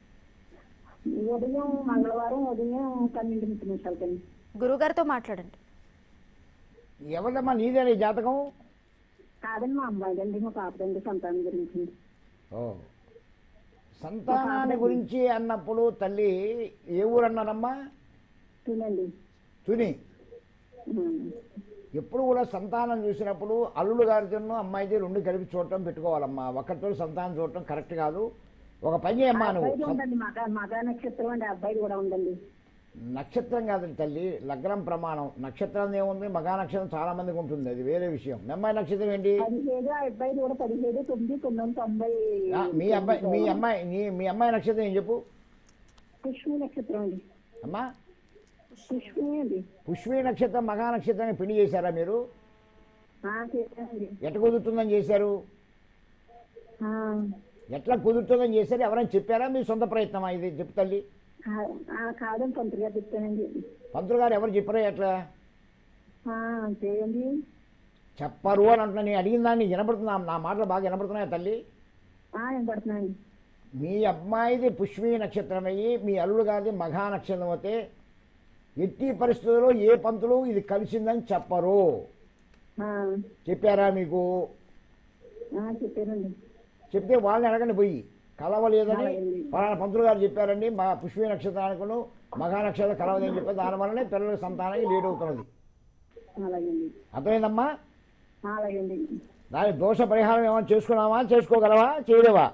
ఉదయం మంగళవారం ఉదయం పన్నెండు ముప్పై నిమిషాలకండి గురుగారితో మాట్లాడండి ఎవరమ్మా నీదేనా ఈ జాతకం కాదండి మా అమ్మాయి అండి మా పాపదండి సంతానం గురించి ఓ సంతానాన్ని గురించి అన్నప్పుడు తల్లి ఏ ఊరు అన్నారమ్మా చూడండి తుని ఎప్పుడు కూడా సంతానం చూసినప్పుడు అల్లుడు గారితోనూ అమ్మాయిది రెండు కలిపి చూడటం పెట్టుకోవాలమ్మా ఒక్కరితో సంతానం చూడటం కరెక్ట్ కాదు ఒక పని చేయమ్మా నువ్వు అబ్బాయిది ఉందండి మగ మగ నక్షత్రం అండి అబ్బాయిది కూడా ఉందండి నక్షత్రం కాదండి తల్లి లగ్నం ప్రమాణం నక్షత్రం ఏముంది మగా నక్షత్రం చాలా మందికి ఉంటుంది అది వేరే విషయం మీ అమ్మాయి నక్షత్రం ఏంటి పదిహేడు ఆ అబ్బాయిది కూడా పదిహేడు తొమ్మిది తొమ్మిది వందల తొంభై ఆ, మీ అబ్బాయి మీ అమ్మాయి నీ మీ అమ్మాయి నక్షత్రం ఏం చెప్పు పుష్మి నక్షత్రం అండి అమ్మా పుష్మి అండి పుష్మి నక్షత్రం మగా నక్షత్రాన్ని పెళ్లి చేశారా మీరు ఆ, చేశానండి ఎట్లా కుదురుతుందని చేశారు ఆ, ఎట్లా కుదురుతుందని చేశారు ఎవరైనా చెప్పారా మీ సొంత ప్రయత్నమా ఇది చెప్పు తల్లి కా- ఆ, కాదని పంతులుగా చెప్తానండి పంతులు గారు ఎవరు చెప్పారా ఎట్లా ఆ, చేయండి చెప్పరు అని అంటున్నా నేను అడిగిన దాన్ని వినపడుతున్నా నా మాటలు బాగా వినపడుతున్నాయా తల్లి ఆ, నేను పడుతున్నానండి మీ అమ్మాయిది పుష్మి నక్షత్రం అయ్యి మీ అల్లుడు గారిది మఘా నక్షత్రం అయితే ఎట్టి పరిస్థితుల్లో ఏ పంతులు ఇది కలిసిందని చెప్పరు ఆ, చెప్పారా మీకు ఆ, చెప్పానండి చెప్తే వాళ్ళని అడగండి పోయి కలవలేదని అలాగేండి. పలానా పంతులు గారు చెప్పారండి మా పుష్మి నక్షత్రానికిను మఘా నక్షత్రం కలవదని చెప్పి దానివల్లనే పిల్లల సంతానానికి లేట్ అవుతున్నది అలాగేండి అర్థమైందమ్మా ఆ, అలాగేండి దాని దోష పరిహారం ఏమైనా చేసుకున్నావా చేసుకోగలవా చేయలేవా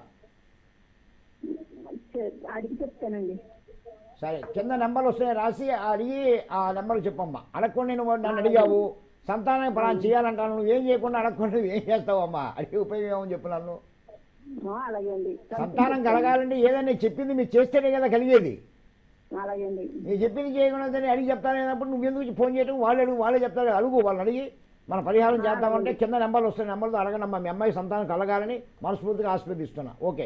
చె- అడిగి చెప్తానండి సరే కింద నెంబర్లు వస్తున్నాయి రాసి అడిగి ఆ నెంబర్ చెప్పమ్మా అడగకుండా నువ్వు నన్ను అడిగావు సంతానం పలానా చేయాలంటాను నువ్వు ఏం చేయకుండా అడగకుండా నువ్వు ఏం చేస్తావమ్మా అడిగి ఉపయోగం ఏమని చెప్పు నన్ను ఆ, అలాగేండి సంతానం కలగాలంటే ఏదైనా చెప్పింది మీరు చేస్తేనే కదా కలిగేది అలాగేండి నేను చెప్పింది చేయకుండా అడిగి చెప్తానప్పుడు నువ్వు ఎందుకు ఫోన్ చేయడం వాళ్ళు అడుగు వాళ్ళే చెప్తారు అడుగు వాళ్ళని అడిగి మన పరిహారం చేద్దామంటే కింద నెంబర్లు వస్తాయి నెంబర్తో అడగనమ్మా మీ అమ్మాయి సంతానం కలగాలని మనస్ఫూర్తిగా ఆస్వాదిస్తున్నా ఓకే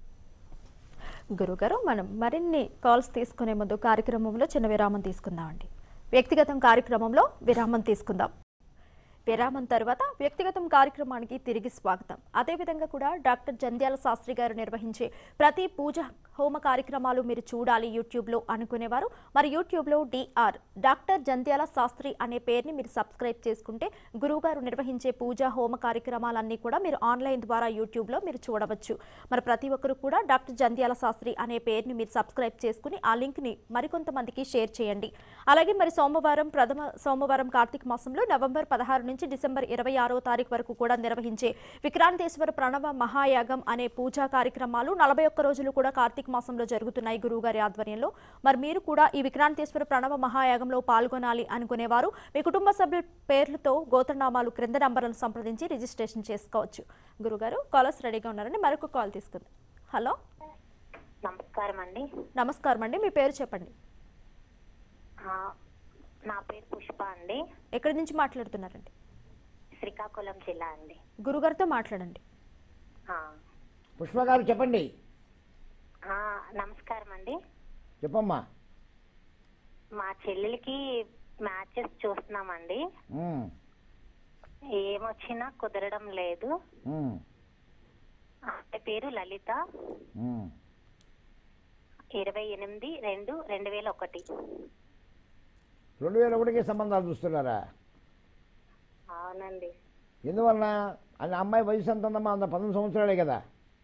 గురుగారు మనం మరిన్ని కాల్స్ తీసుకునే ముందు కార్యక్రమంలో చిన్న విరామం తీసుకుందామండి వ్యక్తిగతం కార్యక్రమంలో విరామం తీసుకుందాం విరామం తర్వాత వ్యక్తిగతం కార్యక్రమానికి తిరిగి స్వాగతం అదేవిధంగా కూడా డాక్టర్ జంధ్యాల శాస్త్రి గారు నిర్వహించే ప్రతి పూజ హోమ కార్యక్రమాలు మీరు చూడాలి యూట్యూబ్లో అనుకునేవారు మరి యూట్యూబ్లో డిఆర్ డాక్టర్ జంధ్యాల శాస్త్రి అనే పేరుని మీరు సబ్స్క్రైబ్ చేసుకుంటే గురువుగారు నిర్వహించే పూజ హోమ కార్యక్రమాలన్నీ కూడా మీరు ఆన్లైన్ ద్వారా యూట్యూబ్లో మీరు చూడవచ్చు మరి ప్రతి ఒక్కరు కూడా డాక్టర్ జంధ్యాల శాస్త్రి అనే పేరుని మీరు సబ్స్క్రైబ్ చేసుకుని ఆ లింక్ని మరికొంతమందికి షేర్ చేయండి అలాగే మరి సోమవారం ప్రథమ సోమవారం కార్తీక మాసంలో నవంబర్ పదహారు నుంచి డిసెంబర్ ఇరవై ఆరో తారీఖు వరకు కూడా నిర్వహించే విక్రాంతేశ్వర ప్రణవ మహాయాగం అనే పూజా కార్యక్రమాలు నలభై ఒక్క రోజులు కూడా కార్తీక మాసంలో జరుగుతున్నాయి గురువుగారి ఆధ్వర్యంలో మరి మీరు కూడా ఈ విక్రాంతేశ్వర ప్రణవ మహాయాగంలో పాల్గొనాలి అనుకునేవారు మీ కుటుంబ సభ్యుల పేర్లతో గోత్రనామాలు క్రింద నంబర్లను సంప్రదించి రిజిస్ట్రేషన్ చేసుకోవచ్చు గురుగారు కాలర్స్ రెడీగా ఉన్నారండి మరొక కాల్ తీసుకుందాం హలో నమస్కారం అండి నమస్కారం అండి మీ పేరు చెప్పండి ఆ, నా పేరు పుష్ప అండి ఎక్కడి నుంచి మాట్లాడుతున్నారండి శ్రీకాకుళం జిల్లా అండి గురుగారితో మాట్లాడండి ఆ, పుష్ప గారు చెప్పండి ఆ, నమస్కారం అండి చెప్పమ్మా మా చెల్లెలకి మ్యాచెస్ చూస్తున్నామండి ఉమ్, ఏమొచ్చినా కుదరడం లేదు ఉమ్, ఆమె పేరు లలిత ఉమ్. ఇరవై ఎనిమిది రెండు రెండు వేల ఒకటి రెండు వేల ఒకటికి సంబంధాలు చూస్తున్నారా అవునండి ఎందువలన అది అమ్మాయి వయసు ఎంత ఉందమ్మా అంత పంతొమ్మిది సంవత్సరాలే కదా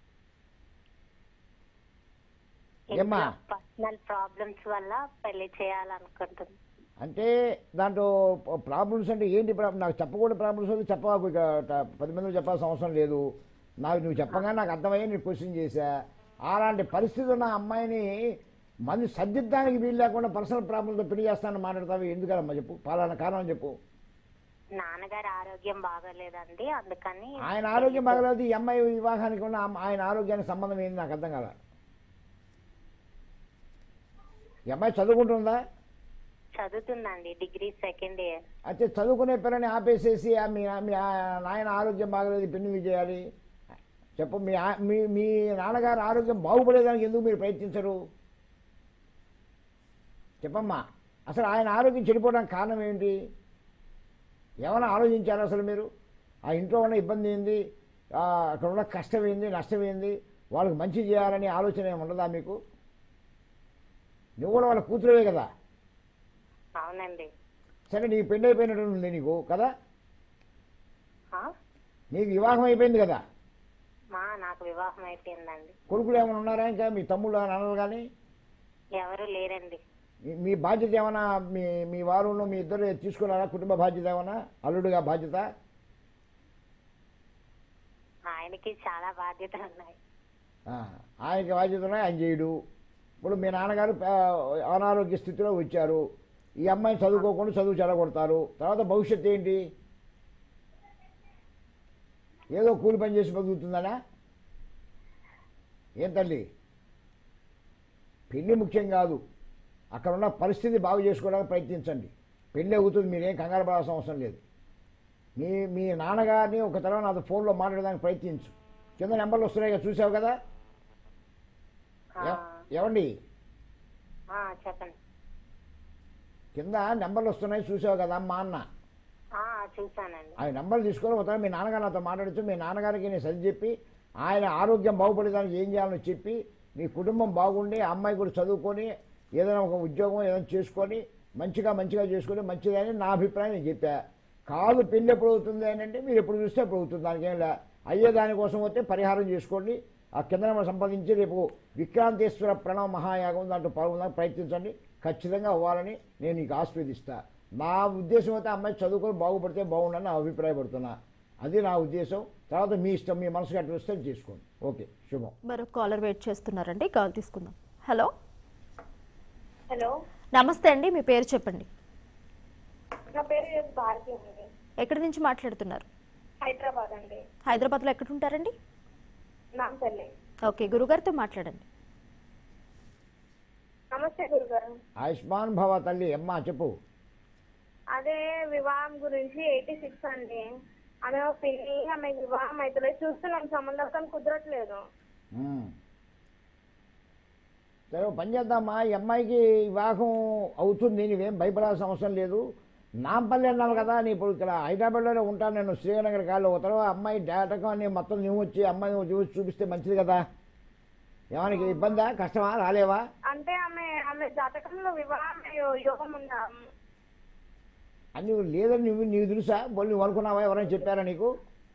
ఏమ్మా? పర్సనల్ ప్రాబ్లమ్స్ వల్ల పెళ్లి చేయాలనుకుంటున్నాను అంటే దాంట్లో ప్రాబ్లమ్స్ అంటే ఏంటి ప్రాబ్లం నాకు చెప్పకూడదు ప్రాబ్లమ్స్ అయితే చెప్పకు ఇక ట- పది మందికి చెప్పాల్సిన అవసరం లేదు నాకు నువ్వు చెప్పగా నాకు అర్థమయ్యే నేను క్వశ్చన్ చేశా అలాంటి పరిస్థితి ఉన్న అమ్మాయిని మంది సర్దిద్దానికి వీలు లేకుండా పర్సనల్ ప్రాబ్లంతో పెళ్లి చేస్తానని మాట్లాడతావు ఎందుకమ్మా చెప్పు పాలన కారణం చెప్పు నాన్నగారి ఆరోగ్యం బాగోలేదండి అందుకని ఆయన ఆరోగ్యం బాగలేదు ఈ అమ్మాయి వివాహానికి ఉన్న అమ్మ- ఆయన ఆరోగ్యానికి సంబంధం ఏంది నాకు అర్థం కాల ఈ అమ్మాయి చదువుకుంటుందా చదువుతుందండి డిగ్రీ సెకండ్ ఇయర్ అయితే చదువుకునే పిల్లని ఆపేసేసి ఆ మీ మీ ఆ నాయన ఆరోగ్యం బాగలేదు పెళ్లి చేయాలి చెప్పు మీ ఆ- మీ మీ నాన్నగారు ఆరోగ్యం బాగుపడేదానికి ఎందుకు మీరు ప్రయత్నించరు చెప్పమ్మా అసలు ఆయన ఆరోగ్యం చెడిపోవడానికి కారణం ఏంటి ఏమైనా ఆలోచించారు అసలు మీరు ఆ ఇంట్లో ఉన్న ఇబ్బంది ఏంది ఆ అక్కడ ఉన్న కష్టం ఏంది నష్టం ఏంది వాళ్ళకి మంచి చేయాలనే ఆలోచన ఏమి ఉండదా మీకు నువ్వు కూడా వాళ్ళ కూతురువే కదా అవునండి సరే నీకు పెళ్ళి అయిపోయినట్టు ఉంది నీకు కదా ఆ? నీకు వివాహం అయిపోయింది కదా మా నాకు వివాహం అయిపోయిందండి కొడుకులు ఏమైనా ఉన్నారా ఇంకా మీ తమ్ముళ్ళు నాన్నలు కానీ ఎవరు లేరండి మీ- మీ బాధ్యత ఏమైనా మీ మీ వారు మీ ఇద్దరు తీసుకున్నారా కుటుంబ బాధ్యత ఏమైనా అల్లుడుగా బాధ్యత ఆయనకి చాలా బాధ్యతలు ఉన్నాయి ఆ, ఆయనకి బాధ్యత ఉన్నాయి ఆయన చేయడు ఇప్పుడు మీ నాన్నగారు ఆ, అనారోగ్య స్థితిలో వచ్చారు ఈ అమ్మాయిని చదువుకోకుండా చదువు చెడగొడతారు తర్వాత భవిష్యత్తు ఏంటి ఏదో కూలి పని చేసి బతుకుతుందనా ఏం తల్లి పెళ్ళి ముఖ్యం కాదు అక్కడ ఉన్న పరిస్థితి బాగు చేసుకోవడానికి ప్రయత్నించండి పెళ్ళి అవుతుంది మీరేం కంగారు పడాల్సిన అవసరం లేదు మీ మీ నాన్నగారిని ఒక తరం నాతో ఫోన్లో మాట్లాడడానికి ప్రయత్నించు కింద నెంబర్లు వస్తున్నాయి కదా చూసావు కదా ఆ, ఎవ- ఎవండి ఆ, చెప్పండి కింద నెంబర్లు వస్తున్నాయి చూసావు కదా మా అన్న ఆ, చూసానండి ఆ నెంబర్లు తీసుకొని ఒక తరం మీ నాన్నగారు నాతో మాట్లాడుతూ మీ నాన్నగారికి నేను సరి చెప్పి ఆయన ఆరోగ్యం బాగుపడేదానికి ఏం చేయాలని చెప్పి మీ కుటుంబం బాగుండి ఆ అమ్మాయి కూడా చదువుకొని ఏదైనా ఒక ఉద్యోగం ఏదైనా చేసుకొని మంచిగా మంచిగా చేసుకొని మంచిదని నా అభిప్రాయం నేను చెప్పా కాదు పెళ్ళి ఎప్పుడు అవుతుంది అని అంటే మీరు ఎప్పుడు చూస్తే అప్పుడు అవుతుంది దానికి ఏం లే అయ్యే దానికోసం వస్తే పరిహారం చేసుకోండి ఆ కింద నెంబర్ సంపాదించి రేపు విక్రాంతేశ్వర ప్రణవ మహాయాగం దాంట్లో పాల్గొనడానికి ప్రయత్నించండి ఖచ్చితంగా అవ్వాలని నేను నీకు ఆస్వాదిస్తా నా ఉద్దేశం అయితే ఆ అమ్మాయి చదువుకొని బాగుపడితే బాగుండని నా అభిప్రాయపడుతున్నా అది నా ఉద్దేశం తర్వాత మీ ఇష్టం మీ మనసుకు అట్లా వస్తే చేసుకోండి ఓకే శుభం మరొక కాలర్ వెయిట్ చేస్తున్నారండి కాల్ తీసుకుందాం హలో హలో నమస్తే అండి మీ పేరు చెప్పండి నా పేరు భారతి అండి ఎక్కడి నుంచి మాట్లాడుతున్నారు హైదరాబాద్ అండి హైదరాబాద్లో ఎక్కడ ఉంటారండి నాంపల్లి ఓకే గురుగారితో మాట్లాడండి నమస్తే గురుగారు ఆయుష్మాన్ భవ తల్లి అమ్మా చెప్పు అదే వివాహం గురించి ఎయిటీ సిక్స్ అండి ఆమె ఒక పెళ్లి ఆమె వివాహం అయితే చూస్తున్నాం సంబంధం కానీ కుదరట్లేదు ఉమ్. సరే ఓ పని చేద్దామా ఈ అమ్మాయికి వివాహం అవుతుంది నువ్వేం భయపడాల్సిన అవసరం లేదు నాంపల్లి అన్నావు కదా నీ ఇప్పుడు ఇక్కడ హైదరాబాద్లోనే ఉంటాను నేను శ్రీనగర్ కాళ్ళు ఒక తర్వాత అమ్మాయి డేటకం అని మొత్తం నువ్వు వచ్చి అమ్మాయిని చూసి చూపిస్తే మంచిది కదా ఏమైనా ఇబ్బందా కష్టమా రాలేవా అంటే ఆమె ఆమె జాతకంలో వివాహం యో- యోగం ఉందా అని నువ్వు లేదని నువ్వు నీకు తెలుసా పోనీ నువ్వు అనుకున్నావా ఎవరైనా చెప్పారా నీకు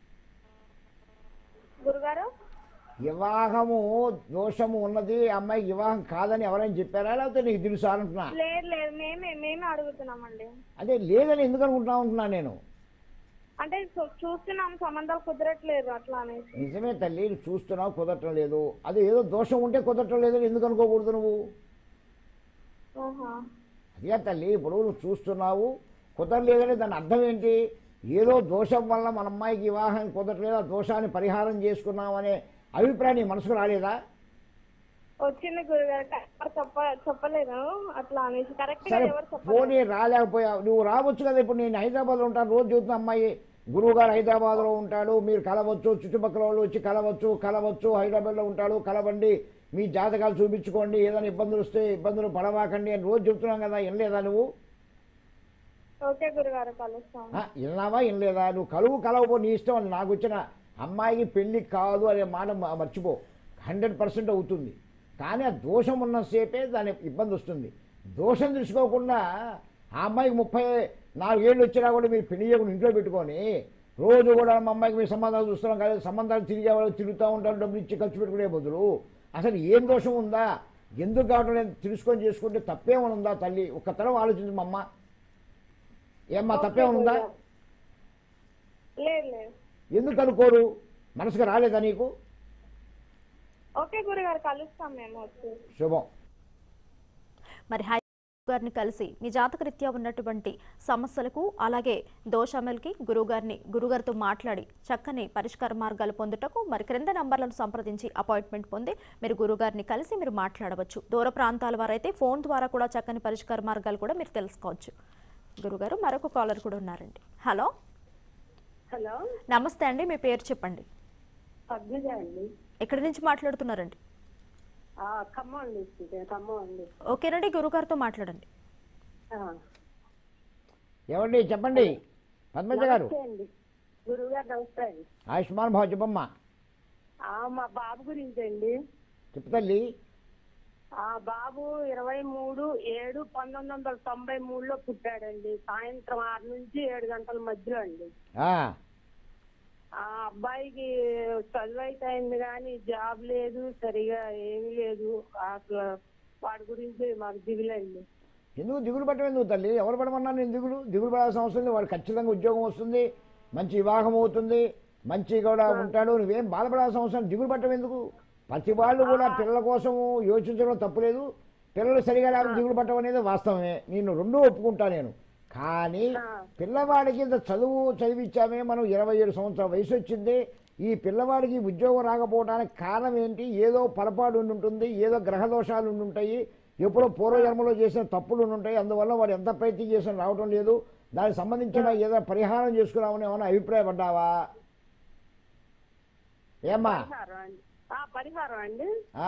గురుగారు వివాహము దోషము ఉన్నది అమ్మాయికి వివాహం కాదని ఎవరైనా చెప్పారా లేకపోతే నీకు తెలుసా అంటున్నా లేదు లేదు మేమే మేమే అడుగుతున్నామండి అదే లేదని ఎందుకు అనుకుంటా ఉంటున్నా నేను అంటే చూ- చూస్తున్నాం సంబంధాలు కుదరట్లేదు అట్లా అనేసి నిజమే తల్లి నువ్వు చూస్తున్నావు కుదరటం లేదు అది ఏదో దోషం ఉంటే కుదరటం లేదని ఎందుకు అనుకోకూడదు నువ్వు ఓహో అదే తల్లి ఇప్పుడు నువ్వు చూస్తున్నావు కుదరలేదని దాని అర్థం ఏంటి ఏదో దోషం వల్ల మన అమ్మాయికి వివాహం కుదరట్లేదు ఆ దోషాన్ని పరిహారం చేసుకున్నాం అనే అభిప్రాయం నీ మనసుకు రాలేదా వచ్చింది గురుగారు ఎవరు చెప్ప చెప్పలేదు అట్లా అనేసి కరెక్ట్ గా సరే ఎవరు చెప్పలేదు పోనీ రాలేకపోయావు నువ్వు రావచ్చు కదా ఇప్పుడు నేను హైదరాబాద్లో ఉంటాను రోజు చూస్తున్న అమ్మాయి గురువు గారు హైదరాబాద్లో ఉంటాడు మీరు కలవచ్చు చుట్టుపక్కల వాళ్ళు వచ్చి కలవచ్చు కలవచ్చు హైదరాబాద్లో ఉంటాడు కలవండి మీ జాతకాలు చూపించుకోండి ఏదైనా ఇబ్బందులు వస్తే ఇబ్బందులు పడవాకండి అని రోజు చెప్తున్నాం కదా వినలేదా నువ్వు ఓకే గురుగారు కలుస్తాం ఆ, విన్నావా వినలేదా నువ్వు కలువు కలవపో నీ ఇష్టం అది నాకు వచ్చిన అమ్మాయికి పెళ్లి కాదు అనే మాట మ- మర్చిపో హండ్రెడ్ పర్సెంట్ అవుతుంది కానీ ఆ దోషం ఉన్నసేపే దాని ఇబ్బంది వస్తుంది దోషం తెలుసుకోకుండా ఆ అమ్మాయికి ముప్పై నాలుగేళ్ళు వచ్చినా కూడా మీరు పెళ్లి చేయకుండా ఇంట్లో పెట్టుకొని రోజు కూడా మా అమ్మాయికి మీరు సంబంధాలు చూస్తున్నాం కదా సంబంధాలు తిరిగే వాళ్ళు తిరుగుతూ ఉంటారు డబ్బులు ఇచ్చి ఖర్చు పెట్టుకునే బదులు అసలు ఏం దోషం ఉందా ఎందుకు కావడం లేదు తెలుసుకొని చేసుకుంటే తప్పేమైనా ఉందా తల్లి ఒక్క తరం ఆలోచించు మా అమ్మ ఏమ్మా తప్పేమైనా ఉందా లేదు లేదు ఎందుకు అనుకోరు మనసుకు రాలేదా నీకు ఓకే గురుగారు కలుస్తాం మేము వచ్చి మరి హై గారిని కలిసి మీ జాతకరీత్యా ఉన్నటువంటి సమస్యలకు అలాగే దోషామలకి గురువుగారిని గురుగారితో మాట్లాడి చక్కని పరిష్కార మార్గాలు పొందుటకు మరి క్రింద నంబర్లను సంప్రదించి అపాయింట్మెంట్ పొంది మీరు గురుగారిని కలిసి మీరు మాట్లాడవచ్చు దూర ప్రాంతాల వారైతే ఫోన్ ద్వారా కూడా చక్కని పరిష్కార మార్గాలు కూడా మీరు తెలుసుకోవచ్చు గురుగారు మరొక కాలర్ కూడా ఉన్నారండి హలో హలో నమస్తే అండి మీ పేరు చెప్పండి పద్మజ అండి ఎక్కడి నుంచి మాట్లాడుతున్నారండి ఆ, ఖమ్మం అండి ఇది ఖమ్మం అండి ఓకేనండి గురుగారితో మాట్లాడండి ఆ, ఏమండి చెప్పండి పద్మజ గారు నమస్తే అండి గురువు గారు నమస్తే అండి ఆయుష్మాన్ భావ చెప్పమ్మ ఆ, మా బాబు గురించి అండి చెప్పు తల్లి ఆ బాబు ఇరవై మూడు ఏడు పంతొమ్మిది వందల తొంభై మూడులో పుట్టాడండి సాయంత్రం ఆరు నుంచి ఏడు గంటల మధ్యలో అండి ఆ, ఆ అబ్బాయికి చదువు అయితే అయింది కానీ జాబ్ లేదు సరిగా ఏమీ లేదు అసలు వాడి గురించి మాకు దిగులండి ఎందుకు దిగులు పట్టడం ఎందుకు తల్లి ఎవరు పడమన్నారు నేను దిగులు దిగులు పడాల్సిన అవసరం లేదు వాడు ఖచ్చితంగా ఉద్యోగం వస్తుంది మంచి వివాహం అవుతుంది మంచి కూడా ఉంటాడు నువ్వేం బాధపడాల్సిన అవసరం దిగులు పట్టడం ఎందుకు ప్రతి వాళ్ళు కూడా పిల్లల కోసం యోచించడం తప్పులేదు పిల్లలు సరిగా లేకపోతే దిగులు పట్టడం అనేది వాస్తవమే నేను రెండూ ఒప్పుకుంటా నేను కానీ పిల్లవాడికి ఇంత చదువు చదివించామే మనం ఇరవై ఏడు సంవత్సరాల వయసు వచ్చింది ఈ పిల్లవాడికి ఉద్యోగం రాకపోవడానికి కారణం ఏంటి ఏదో పొరపాటు ఉండి ఉంటుంది ఏదో గ్రహ దోషాలు ఉండి ఉంటాయి ఎప్పుడో పూర్వజన్మలో చేసిన తప్పులు ఉండి ఉంటాయి అందువల్ల వాడు ఎంత ప్రయత్నం చేసినా రావటం లేదు దానికి సంబంధించిన ఏదో పరిహారం చేసుకున్నామని ఏమైనా అభిప్రాయపడ్డావా ఏమ్మా పరిహారం అండి ఆ పరిహారం అండి ఆ,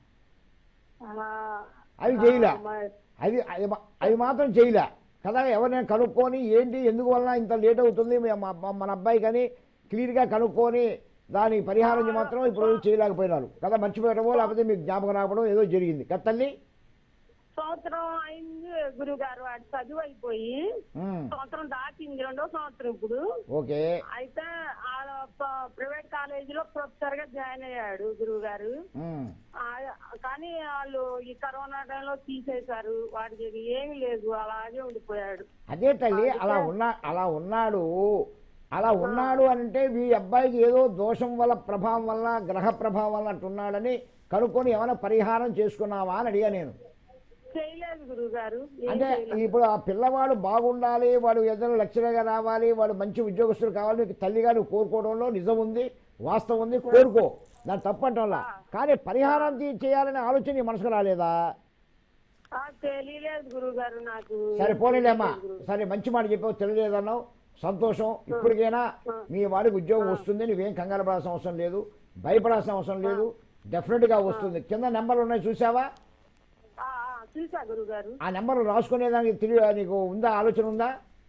ఆ, అవి చేయలే మరి- అది అది మా- అవి మాత్రం చేయలే కదా ఎవరినైనా కనుక్కొని ఏంటి ఎందుకు వలన ఇంత లేట్ అవుతుంది మీ- మా- మా- మన అబ్బాయి కానీ క్లియర్గా కనుక్కొని దాని పరిహారం మాత్రం ఇప్పుడు చేయలేకపోయినారు కదా మర్చిపోయడమో లేకపోతే మీకు జ్ఞాపకం రావడం ఏదో జరిగింది కదా తల్లి సంవత్సరం అయింది గురువు గారు వాడు చదువు అయిపోయి ఉమ్, సంవత్సరం దాటింది రెండో సంవత్సరం ఇప్పుడు ఓకే అయితే ఆ ప- ప్రైవేట్ కాలేజీలో ప్రొఫెసర్ గా జాయిన్ అయ్యాడు గురువు గారు ఉమ్, కానీ వాళ్ళు ఈ కరోనా టైంలో తీసేశారు వాడికి ఏమీ లేదు అలాగే ఉండిపోయాడు అదే తల్లి అలా ఉన్నా అలా ఉన్నాడు అలా ఉన్నాడు అంటే మీ అబ్బాయికి ఏదో దోషం వల్ల ప్రభావం వల్ల గ్రహ ప్రభావం వల్ల అట్టున్నాడని కనుక్కొని ఏమైనా పరిహారం చేసుకున్నావా అని అడిగా నేను చేయలేదు గురువు గారు ఏం అంటే చేయలేదు. ఇప్పుడు ఆ పిల్లవాడు బాగుండాలి వాడు ఏదైనా లక్ష్యంగా రావాలి వాడు మంచి ఉద్యోగస్తుడు కావాలి నీకు తల్లిగా నువ్వు కోరుకోవడంలో నిజం ఉంది వాస్తవం ఉంది కోరుకో దాని తప్పంటంలా కానీ పరిహారం తీ- చేయాలనే ఆలోచన నీ మనసుకు రాలేదా ఆ, తెలియలేదు గురువు గారు నాకు సరే పోనీలేమ్మా సరే మంచి మాట చెప్పావు తెలియలేదన్నావు సంతోషం ఇప్పటికైనా మీ వాడికి ఉద్యోగం వస్తుంది నువ్వేం కంగారు పడాల్సిన అవసరం లేదు భయపడాల్సిన అవసరం లేదు డెఫినెట్గా వస్తుంది కింద నెంబర్లు ఉన్నాయి చూసావా ఆ, ఆ, చూసా గురువు గారు ఆ నెంబర్లు రాసుకునేదానికి తెలియ నీకు ఉందా ఆలోచన ఉందా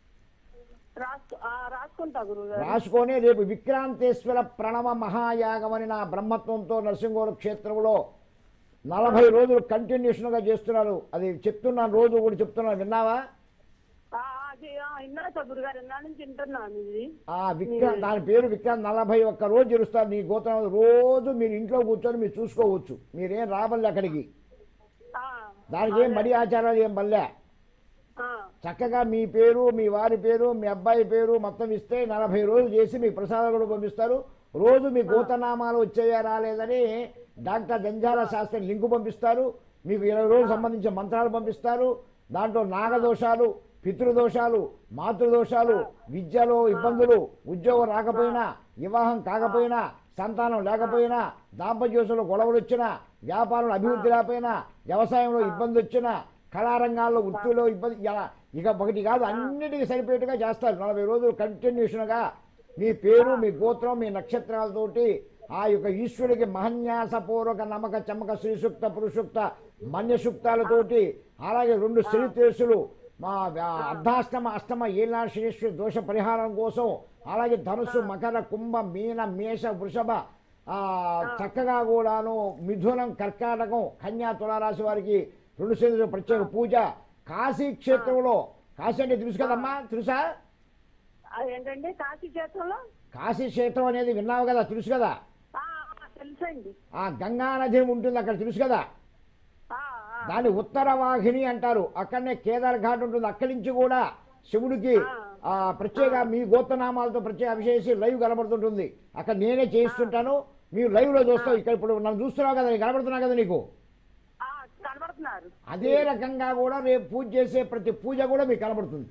రాసు ఆ, రాసుకుంటా గురువు గారు రాసుకొని రేపు విక్రాంతేశ్వర ప్రణవ మహాయాగం అని నా బ్రహ్మత్వంతో నరసింహోర క్షేత్రంలో నలభై రోజులు కంటిన్యూషన్గా చేస్తున్నారు అది చెప్తున్నాను రోజు కూడా చెప్తున్నాను విన్నావా ఆ, అది ఆ, విన్నా సార్ గురువు గారు ఇన్నా నుంచి వింటున్నాను ఇది ఆ విక్రాంత్ దాని పేరు విక్రాంత్ నలభై ఒక్క రోజు జరుస్తారు నీ గోత్రం రోజు మీరు ఇంట్లో కూర్చొని మీరు చూసుకోవచ్చు మీరేం రాబల్లి అక్కడికి ఆ, దానికి ఏం మడి ఆచారాలు ఏం బల్లే ఆ, చక్కగా మీ పేరు మీ వారి పేరు మీ అబ్బాయి పేరు మొత్తం ఇస్తే నలభై రోజులు చేసి మీకు ప్రసాదాలు కూడా పంపిస్తారు రోజు మీ గోతనామాలు వచ్చాయా రాలేదని డాక్టర్ జంజాల శాస్త్రి లింకు పంపిస్తారు మీకు ఇరవై రోజులు సంబంధించిన మంత్రాలు పంపిస్తారు దాంట్లో నాగదోషాలు పితృదోషాలు మాతృదోషాలు విద్యలో ఇబ్బందులు ఉద్యోగం రాకపోయినా వివాహం కాకపోయినా సంతానం లేకపోయినా దాంపత్యోషంలో గొడవలు వచ్చినా వ్యాపారంలో అభివృద్ధి లేకపోయినా వ్యవసాయంలో ఇబ్బంది వచ్చినా కళారంగాల్లో వృత్తిలో ఇబ్బంది ఇలా- ఇక ఒకటి కాదు అన్నిటికీ సరిపోయేట్టుగా చేస్తారు నలభై రోజులు కంటిన్యూషన్గా మీ పేరు మీ గోత్రం మీ నక్షత్రాలతోటి ఆ యొక్క ఈశ్వరుడికి మహన్యాసపూర్వక నమ్మక చమ్మక శ్రీసూక్త పురుషుక్త మన్యసూక్తాలతోటి అలాగే రెండు శనితేసులు మా ఆ, అర్ధాష్టమ అష్టమ ఏనాడు శనీశ్వర దోష పరిహారం కోసం అలాగే ధనుసు మకర కుంభ మీన మేష వృషభ ఆ, చక్కగా కూడాను మిథునం కర్కాటకం కన్యా తులారాశి వారికి రెండు శని ప్రత్యేక పూజ కాశీ క్షేత్రంలో కాశీ అంటే తెలుసు కదమ్మా తెలుసా ఆ, ఏంటండి కాశీ క్షేత్రంలో కాశీ క్షేత్రం అనేది విన్నావు కదా తెలుసు కదా ఆ, ఆ, తెలుసండి ఆ గంగా నది ఉంటుంది అక్కడ తెలుసు కదా ఆ, ఆ, దాని ఉత్తర వాహిని అంటారు అక్కడనే కేదార్ ఘాట్ ఉంటుంది అక్కడి నుంచి కూడా శివుడికి ఆ ప్రత్యేక మీ గోత్రనామాలతో ప్రత్యేక అభిషేసి లైవ్ కనబడుతుంటుంది అక్కడ నేనే చేయిస్తుంటాను మీరు లైవ్ లో చూస్తావు ఇక్కడ ఇప్పుడు నన్ను చూస్తున్నావు కదా నేను కనబడుతున్నా కదా నీకు ఆ, కనబడుతుంది అంటున్నారు అదే రకంగా కూడా రేపు పూజ చేసే ప్రతి పూజ కూడా మీకు కనబడుతుంది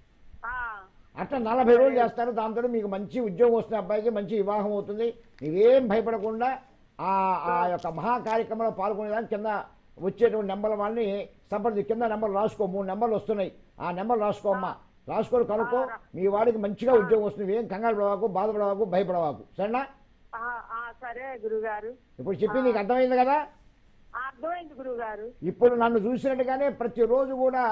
ఆ, అట్లా నలభై రోజులు చేస్తారు దాంతో మీకు మంచి ఉద్యోగం వస్తున్న అబ్బాయికి మంచి వివాహం అవుతుంది నీవేం భయపడకుండా ఆ ఆ యొక్క మహా కార్యక్రమంలో పాల్గొనేదానికి కింద వచ్చేటువంటి నెంబర్ వాళ్ళని సంప్రది కింద నెంబర్ రాసుకో మూడు నెంబర్లు వస్తున్నాయి ఆ నెంబర్ రాసుకోమ్మా రాసుకొని కనుక్కో మీ వాడికి మంచిగా ఉద్యోగం వస్తుంది ఏం కంగారు పడవాకు బాధపడవాకు భయపడవాకు సరేనా ఆ, ఆ, సరే గురుగారు ఇప్పుడు చెప్పి నీకు అర్థమైంది కదా ఆ, అర్థమైంది గురుగారు ఇప్పుడు నన్ను చూసినట్టుగానే ప్రతిరోజు కూడా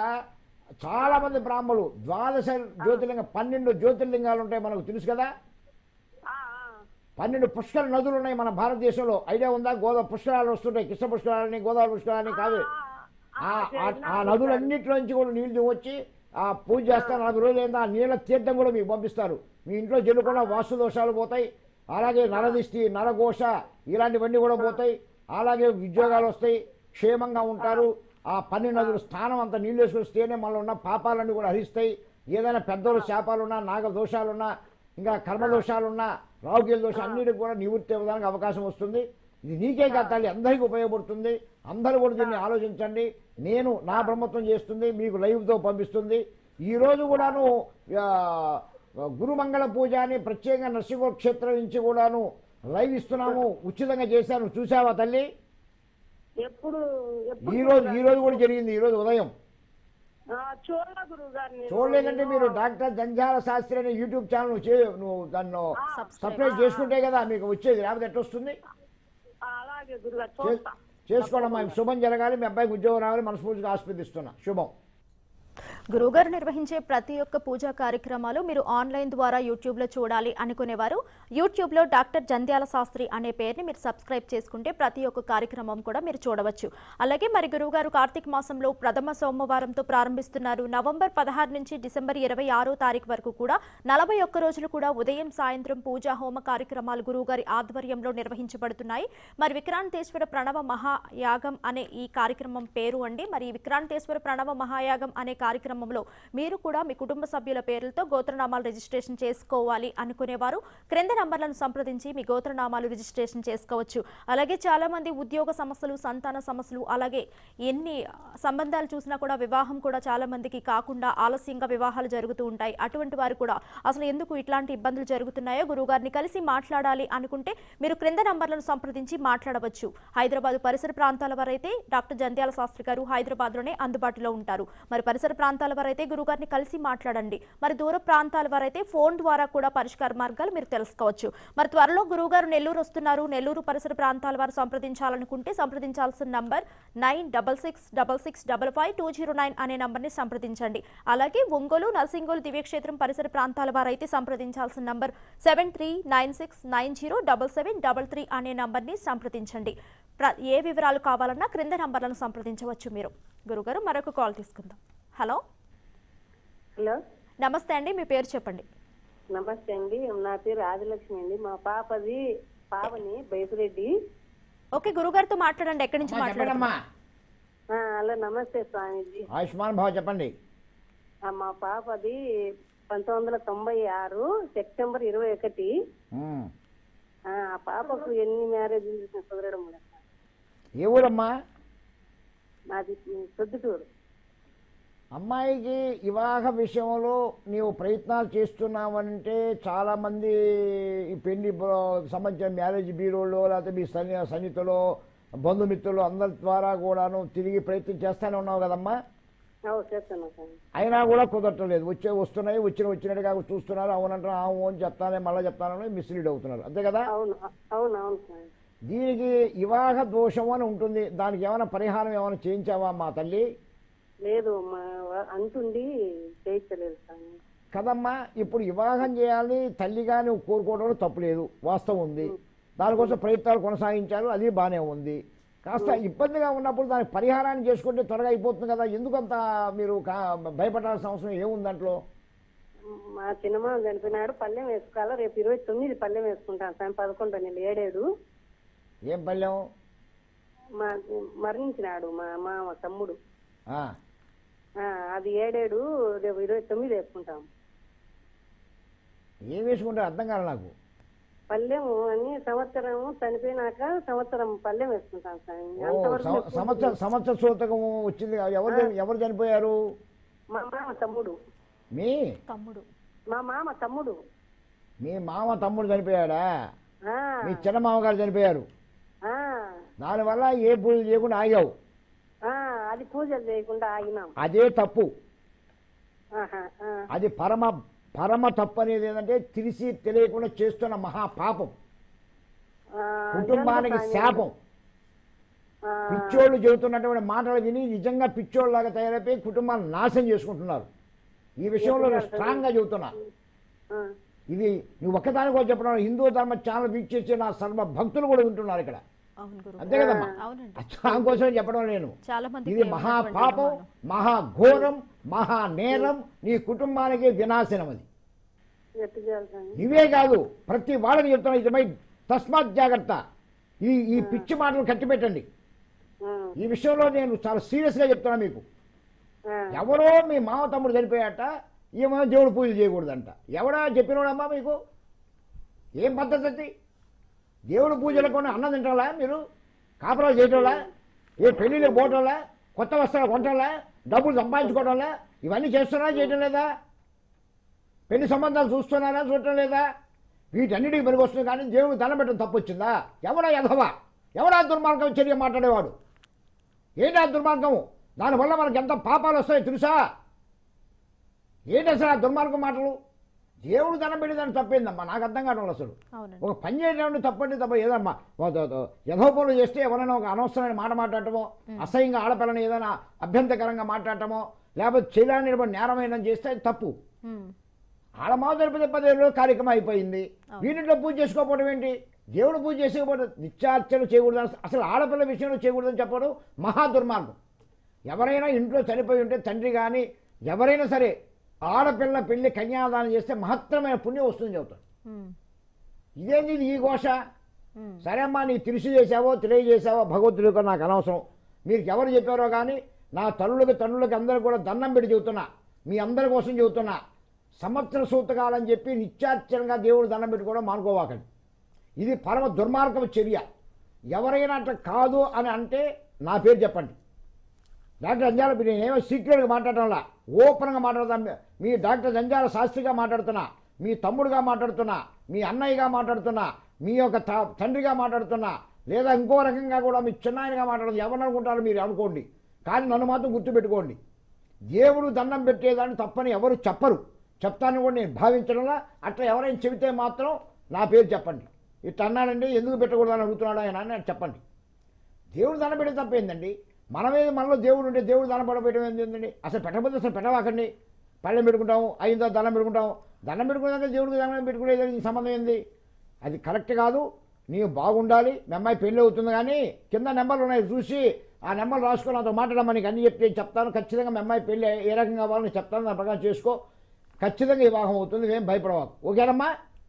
చాలా మంది బ్రాహ్మలు ద్వాదశ జ్యోతిర్లింగ పన్నెండు జ్యోతిర్లింగాలు ఉంటాయి మనకు తెలుసు కదా ఆ, ఆ, పన్నెండు పుష్కర నదులు ఉన్నాయి మన భారతదేశంలో ఐడియా ఉందా గోదావరి పుష్కరాలు వస్తుంటాయి కృష్ణ పుష్కరాలని గోదావరి పుష్కరాలని కాదు ఆ ఆ- ఆ నదులన్నింటిలోంచి కూడా నీళ్లు వచ్చి ఆ పూజ చేస్తారు నలభై రోజులు ఏందా ఆ నీళ్ళ తీర్థం కూడా మీకు పంపిస్తారు మీ ఇంట్లో జల్లుకుండా వాస్తు దోషాలు పోతాయి అలాగే నరదిష్టి నరఘోష ఇలాంటివన్నీ కూడా పోతాయి అలాగే ఉద్యోగాలు వస్తాయి క్షేమంగా ఉంటారు ఆ పన్నెండు నదులు స్థానం అంత నీళ్ళు వేసుకొని వస్తేనే మనలో ఉన్న పాపాలన్నీ కూడా హరిస్తాయి ఏదైనా పెద్దోళ్ళు శాపాలున్నా నాగ దోషాలున్నా ఇంకా కర్మ దోషాలున్నా రావుకేల దోషం అన్నిటికి కూడా నివృత్తి అవ్వడానికి అవకాశం వస్తుంది ఇది నీకే కాదు తల్లి అందరికీ ఉపయోగపడుతుంది అందరూ కూడా దీన్ని ఆలోచించండి నేను నా బ్రహ్మత్వం చేస్తుంది మీకు లైవ్తో పంపిస్తుంది ఈరోజు కూడాను ఆ, గురుమంగళ పూజ అని ప్రత్యేకంగా నరసింహ క్షేత్రం నుంచి కూడాను లైవ్ ఇస్తున్నాము ఉచితంగా చేశాను చూసావా తల్లి ఎప్పుడు ఎప్పుడు ఈ రోజు ఈ రోజు కూడా జరిగింది ఈ రోజు ఉదయం ఆ, చూడల గురువు గారు నేను. చూడలేదంటే మీరు డాక్టర్ జంజాల శాస్త్రి అనే యూట్యూబ్ ఛానల్ చే నువ్వు దాన్ని సబ్స్క్రైబ్ చేసుకుంటే కదా మీకు వచ్చేది లేకపోతే ఎట్లా వస్తుంది ఆ, అలాగే గురుగారు చే- చూస్తా చేసుకోవడం శుభం జరగాలి మీ అబ్బాయికి ఉద్యోగం రావాలి మనస్ఫూర్తిగా ఆస్వాదిస్తున్నా శుభం గురువుగారు నిర్వహించే ప్రతి ఒక్క పూజా కార్యక్రమాలు మీరు ఆన్లైన్ ద్వారా యూట్యూబ్లో చూడాలి అనుకునేవారు యూట్యూబ్లో డాక్టర్ జంధ్యాల శాస్త్రి అనే పేరుని మీరు సబ్స్క్రైబ్ చేసుకుంటే ప్రతి ఒక్క కార్యక్రమం కూడా మీరు చూడవచ్చు అలాగే మరి గురువుగారు కార్తీక మాసంలో ప్రథమ సోమవారంతో ప్రారంభిస్తున్నారు నవంబర్ పదహారు నుంచి డిసెంబర్ ఇరవై ఆరో తారీఖు వరకు కూడా నలభై ఒక్క రోజులు కూడా ఉదయం సాయంత్రం పూజా హోమ కార్యక్రమాలు గురువుగారి ఆధ్వర్యంలో నిర్వహించబడుతున్నాయి మరి విక్రాంతేశ్వర ప్రణవ మహాయాగం అనే ఈ కార్యక్రమం పేరు అండి మరి ఈ విక్రాంతేశ్వర ప్రణవ మహాయాగం అనే కార్యక్రమంలో మీరు కూడా మీ కుటుంబ సభ్యుల పేర్లతో గోత్రనామాలు రిజిస్ట్రేషన్ చేసుకోవాలి అనుకునేవారు క్రింద నంబర్లను సంప్రదించి మీ గోత్రనామాలు రిజిస్ట్రేషన్ చేసుకోవచ్చు అలాగే చాలా మంది ఉద్యోగ సమస్యలు సంతాన సమస్యలు అలాగే ఎన్ని సంబంధాలు చూసినా కూడా వివాహం కూడా చాలా మందికి కాకుండా ఆలస్యంగా వివాహాలు జరుగుతూ ఉంటాయి అటువంటి వారు కూడా అసలు ఎందుకు ఇట్లాంటి ఇబ్బందులు జరుగుతున్నాయో గురువుగారిని కలిసి మాట్లాడాలి అనుకుంటే మీరు క్రింద నంబర్లను సంప్రదించి మాట్లాడవచ్చు హైదరాబాద్ పరిసర ప్రాంతాల వారైతే డాక్టర్ జంధ్యాల శాస్త్రి గారు హైదరాబాద్లోనే అందుబాటులో ఉంటారు మరి పరిసర ప్రాంతాల వారైతే గురుగారిని కలిసి మాట్లాడండి మరి దూర ప్రాంతాల వారైతే ఫోన్ ద్వారా కూడా పరిష్కార మార్గాలు మీరు తెలుసుకోవచ్చు మరి త్వరలో గురువుగారు నెల్లూరు వస్తున్నారు నెల్లూరు పరిసర ప్రాంతాల వారు సంప్రదించాలనుకుంటే సంప్రదించాల్సిన number nine double six double six double five two zero nine అనే నంబర్ని సంప్రదించండి అలాగే ఒంగోలు నర్సింగోలు దివ్యక్షేత్రం పరిసర ప్రాంతాల వారైతే సంప్రదించాల్సిన number seven three nine six nine zero double seven double three అనే నంబర్ని సంప్రదించండి ప్ర- ఏ వివరాలు కావాలన్నా క్రింద నంబర్లను సంప్రదించవచ్చు మీరు గురుగారు మరొక కాల్ తీసుకుందాం హలో హలో నమస్తే అండి మీ పేరు చెప్పండి నమస్తే అండి నా పేరు ఆదిలక్ష్మి అండి మా పాపది పాపని బైపురెడ్డి ఓకే గురుగారితో మాట్లాడండి ఎక్కడి నుంచి అమ్మా, మాట్లాడమ్మా చెప్పండమ్మా ఆ, హలో నమస్తే స్వామీజీ ఆయుష్మాన్ భావ చెప్పండి ఆ, మా పాపది పంతొమ్మిది వందల తొంభై ఆరు సెప్టెంబర్ ఇరవై ఒకటి ఉమ్. ఆ ఆ పాపకు ఎన్ని మ్యారేజ్ కుదరడం లేదు ఏ ఊరమ్మా నాది సొద్దుటూరు అమ్మాయికి వివాహ విషయంలో నీవు ప్రయత్నాలు చేస్తున్నావంటే చాలామంది ఈ పెళ్లి బ- సంబంధించిన మ్యారేజ్ బ్యూరోలో లేకపోతే మీ సన్ని సన్నిహితులు బంధుమిత్రులు అందరి ద్వారా కూడాను తిరిగి ప్రయత్నం చేస్తానే ఉన్నావు కదమ్మా అవు చేస్తాను స్వామి అయినా కూడా కుదరట్లేదు వచ్చే వస్తున్నాయి వచ్చిన వచ్చినట్టుగా చూస్తున్నారు అవునంటారు అవును అని చెప్తానే మళ్ళీ చెప్తానని మిస్లీడ్ అవుతున్నారు అంతే కదా అవును అవును అవును స్వామి దీనికి వివాహ దోషం అని ఉంటుంది దానికి ఏమైనా పరిహారం ఏమైనా చేయించావా మా తల్లి లేదు మా వా- అంటుండి చేయించలేదు స్వామి కదమ్మా ఇప్పుడు వివాహం చేయాలని తల్లిగా నువ్వు కోరుకోవడంలో తప్పులేదు వాస్తవం ఉంది దానికోసం ప్రయత్నాలు కొనసాగించారు అది బాగానే ఉంది కాస్త ఇబ్బందిగా ఉన్నప్పుడు దానికి పరిహారాన్ని చేసుకుంటే త్వరగా అయిపోతుంది కదా ఎందుకంత మీరు కా- భయపడాల్సిన అవసరం ఏముంది దాంట్లో మా చిన్నమ్మ చనిపోయినాడు పల్లెం వేసుకోవాలా రేపు ఇరవై తొమ్మిది పల్లెం వేసుకుంటాను స్వామి పదకొండు నెలలు ఏడేడు ఏం పల్లెం మా మరణించినాడు మా మా మా తమ్ముడు ఆ, ఆ, అది ఏడేడు రేపు ఇరవై తొమ్మిది వేసుకుంటాం ఏం వేసుకుంటారు అర్థం కాదు నాకు పల్లెం అని సంవత్సరం చనిపోయినాక సంవత్సరం పల్లెం వేసుకుంటాం స్వామి ఓ అంతవరకు సం- మేము సంవత్సర సంవత్సర సూతకము వచ్చింది కదా. ఎవరు చని- ఎవరు చనిపోయారు మా మామ తమ్ముడు మీ తమ్ముడు మా మామ తమ్ముడు మీ మామ తమ్ముడు చనిపోయాడా ఆ, మీ చిన్న మామగారు చనిపోయారు ఆ, దానివల్ల ఏ పూజలు చేయకుండా ఆగావు ఆ, అది పూజలు చేయకుండా ఆగినాం అదే తప్పు ఆహా, ఆ, అది పరమ పరమ తప్పు అనేది ఏంటంటే తెలిసి తెలియకుండా చేస్తున్న మహా పాపం ఆ, కుటుంబానికి ఎందుకు శాపం ఆ, పిచ్చోళ్ళు చెబుతున్నటువంటి మాటలు విని నిజంగా పిచ్చోళ్ళలాగా తయారైపోయి కుటుంబాన్ని నాశనం చేసుకుంటున్నారు ఈ విషయంలో నేను స్ట్రాంగ్గా చెబుతున్నా ఆ, ఇది నువ్వు ఒక్కదానికి కూడా చెప్పడం హిందూ ధర్మ ఛానల్ వీక్షించే నా సర్వ భక్తులు కూడా వింటున్నారు ఇక్కడ అవును గురు అంతే కదమ్మా అవునండి దానికోసం చెప్పడం నేను చాలా మంది ఇది మహా పాపం మహా ఘోరం మహా నేరం నీ కుటుంబానికి వినాశనం అది ఎట్టు చేయాలి స్వామి ఇవే కాదు ప్రతి వాళ్ళకి చెప్తున్నా ఇదమై తస్మాత్ జాగ్రత్త ఈ ఈ పిచ్చి మాటలు కట్టిపెట్టండి ఆ, ఈ విషయంలో నేను చాలా సీరియస్గా చెప్తున్నా మీకు ఆ, ఎవరో మీ మామ తమ్ముడు చనిపోయాట ఏమో దేవుడు పూజలు చేయకూడదంట ఎవడా చెప్పినోడమ్మా మీకు ఏం పద్ధతి అది? దేవుడు పూజలకు అన్నం తింటాలా మీరు కాపరాలు చేయటంలా ఏ పెళ్ళిళ్ళకి పోవటంలా కొత్త వస్త్రాలు కొనటంలా డబ్బులు సంపాదించుకోవటంలా ఇవన్నీ చేస్తున్నారా చేయటం లేదా పెళ్లి సంబంధాలు చూస్తున్నారా చూడటం లేదా వీటన్నిటికి పనికి వస్తుంది కానీ దేవుడికి దండం పెట్టడం తప్పు వచ్చిందా ఎవడా ఎదవా ఎవడా దుర్మార్గం చర్య మాట్లాడేవాడు ఏంటి ఆ దుర్మార్గము దానివల్ల మనకి ఎంత పాపాలు వస్తాయో తెలుసా ఏంటి అసలు ఆ దుర్మార్గం మాటలు దేవుడు దండం పెట్టి దాన్ని తప్పేందమ్మా నాకు అర్థం కావడం లేదు అసలు అవునండి ఒక పని చేయడం తప్పండి తప్ప ఏదమ్మా యథోపనులు చేస్తే ఎవరైనా ఒక అనవసరమైన మాట మాట్లాడటమో అసహ్యంగా ఆడపిల్లని ఏదైనా అభ్యంతకరంగా మాట్లాడటమో లేకపోతే చేయడానికి నిలబడి నేరమైన చేస్తే అది తప్పు ఉమ్, ఆడ మాదిరి పదేళ్ళు కార్యక్రమం అయిపోయింది వీటిలో పూజ చేసుకోకపోవడం ఏంటి దేవుడు పూజ చేసుకోకపోవడం నిత్యార్చన చేయకూడదు అసలు ఆడపిల్ల విషయంలో చేయకూడదని చెప్పడం మహా దుర్మార్గం ఎవరైనా ఇంట్లో చనిపోయి ఉంటే తండ్రి కానీ ఎవరైనా సరే ఆడపిల్ల పెళ్లి కన్యాదానం చేస్తే మహత్తరమైన పుణ్యం వస్తుంది చెబుతాడు ఉమ్, ఇదేంది ఇది ఈ ఘోష ఉమ్, సరే అమ్మా నీకు తెలిసి చేసావో తెలియజేసావో భగవంతుడికి నాకు అనవసరం మీరు ఎవరు చెప్పారో కానీ నా తల్లులకి తండ్రులకి అందరూ కూడా దండం పెట్టి చెబుతున్నా మీ అందరి కోసం చెబుతున్నా సంవత్సర సూతకాలని చెప్పి నిత్యార్చనగా దేవుడు దండం పెట్టుకోవడం మానుకోవాకండి ఇది పరమ దుర్మార్గపు చర్య ఎవరైనా అట్లా కాదు అని అంటే నా పేరు చెప్పండి డాక్టర్ అంజాల నేనేమో సీక్రెట్గా మాట్లాడటంలా ఓపెన్గా మాట్లాడతాను మీ డాక్టర్ అంజాల శాస్త్రిగా మాట్లాడుతున్నా మీ తమ్ముడుగా మాట్లాడుతున్నా మీ అన్నయ్యగా మాట్లాడుతున్నా మీ యొక్క త- తండ్రిగా మాట్లాడుతున్నా లేదా ఇంకో రకంగా కూడా మీ చిన్నాయనగా మాట్లాడుతున్నా ఎవరు అనుకుంటారో మీరు అనుకోండి కానీ నన్ను మాత్రం గుర్తుపెట్టుకోండి దేవుడు దండం పెట్టేదాన్ని తప్పని ఎవరు చెప్పరు చెప్తాను కూడా నేను భావించడంలా అట్లా ఎవరైనా చెబితే మాత్రం నా పేరు చెప్పండి ఇట్లా అన్నాడండి ఎందుకు పెట్టకూడదని అడుగుతున్నాడు ఆయన అని చెప్పండి దేవుడు దండం పెట్టే తప్పేందండి మనమే మనలో దేవుడు ఉంటే దేవుడు దండం పడబెట్టడం ఏంటండి అసలు పెట్టకపోతే అసలు పెట్టవాకండి పళ్ళెం పెట్టుకుంటాము అయిన తర్వాత దండం పెట్టుకుంటాము దండం పెట్టుకున్నాక దేవుడికి దండం పెట్టుకునేది ఈ సంబంధం ఏంది అది కరెక్ట్ కాదు నీవు బాగుండాలి మీ అమ్మాయి పెళ్ళి అవుతుంది కానీ కింద నెంబర్లు ఉన్నాయి చూసి ఆ నెంబర్ రాసుకొని నాతో మాట్లాడమని నీకు అన్ని చెప్తే చెప్తాను ఖచ్చితంగా మీ అమ్మాయి పెళ్ళి ఏ రకంగా కావాలని చెప్తాను దాని ప్రకారం చేసుకో ఖచ్చితంగా వివాహం అవుతుంది ఏం భయపడవాకు ఓకేనమ్మా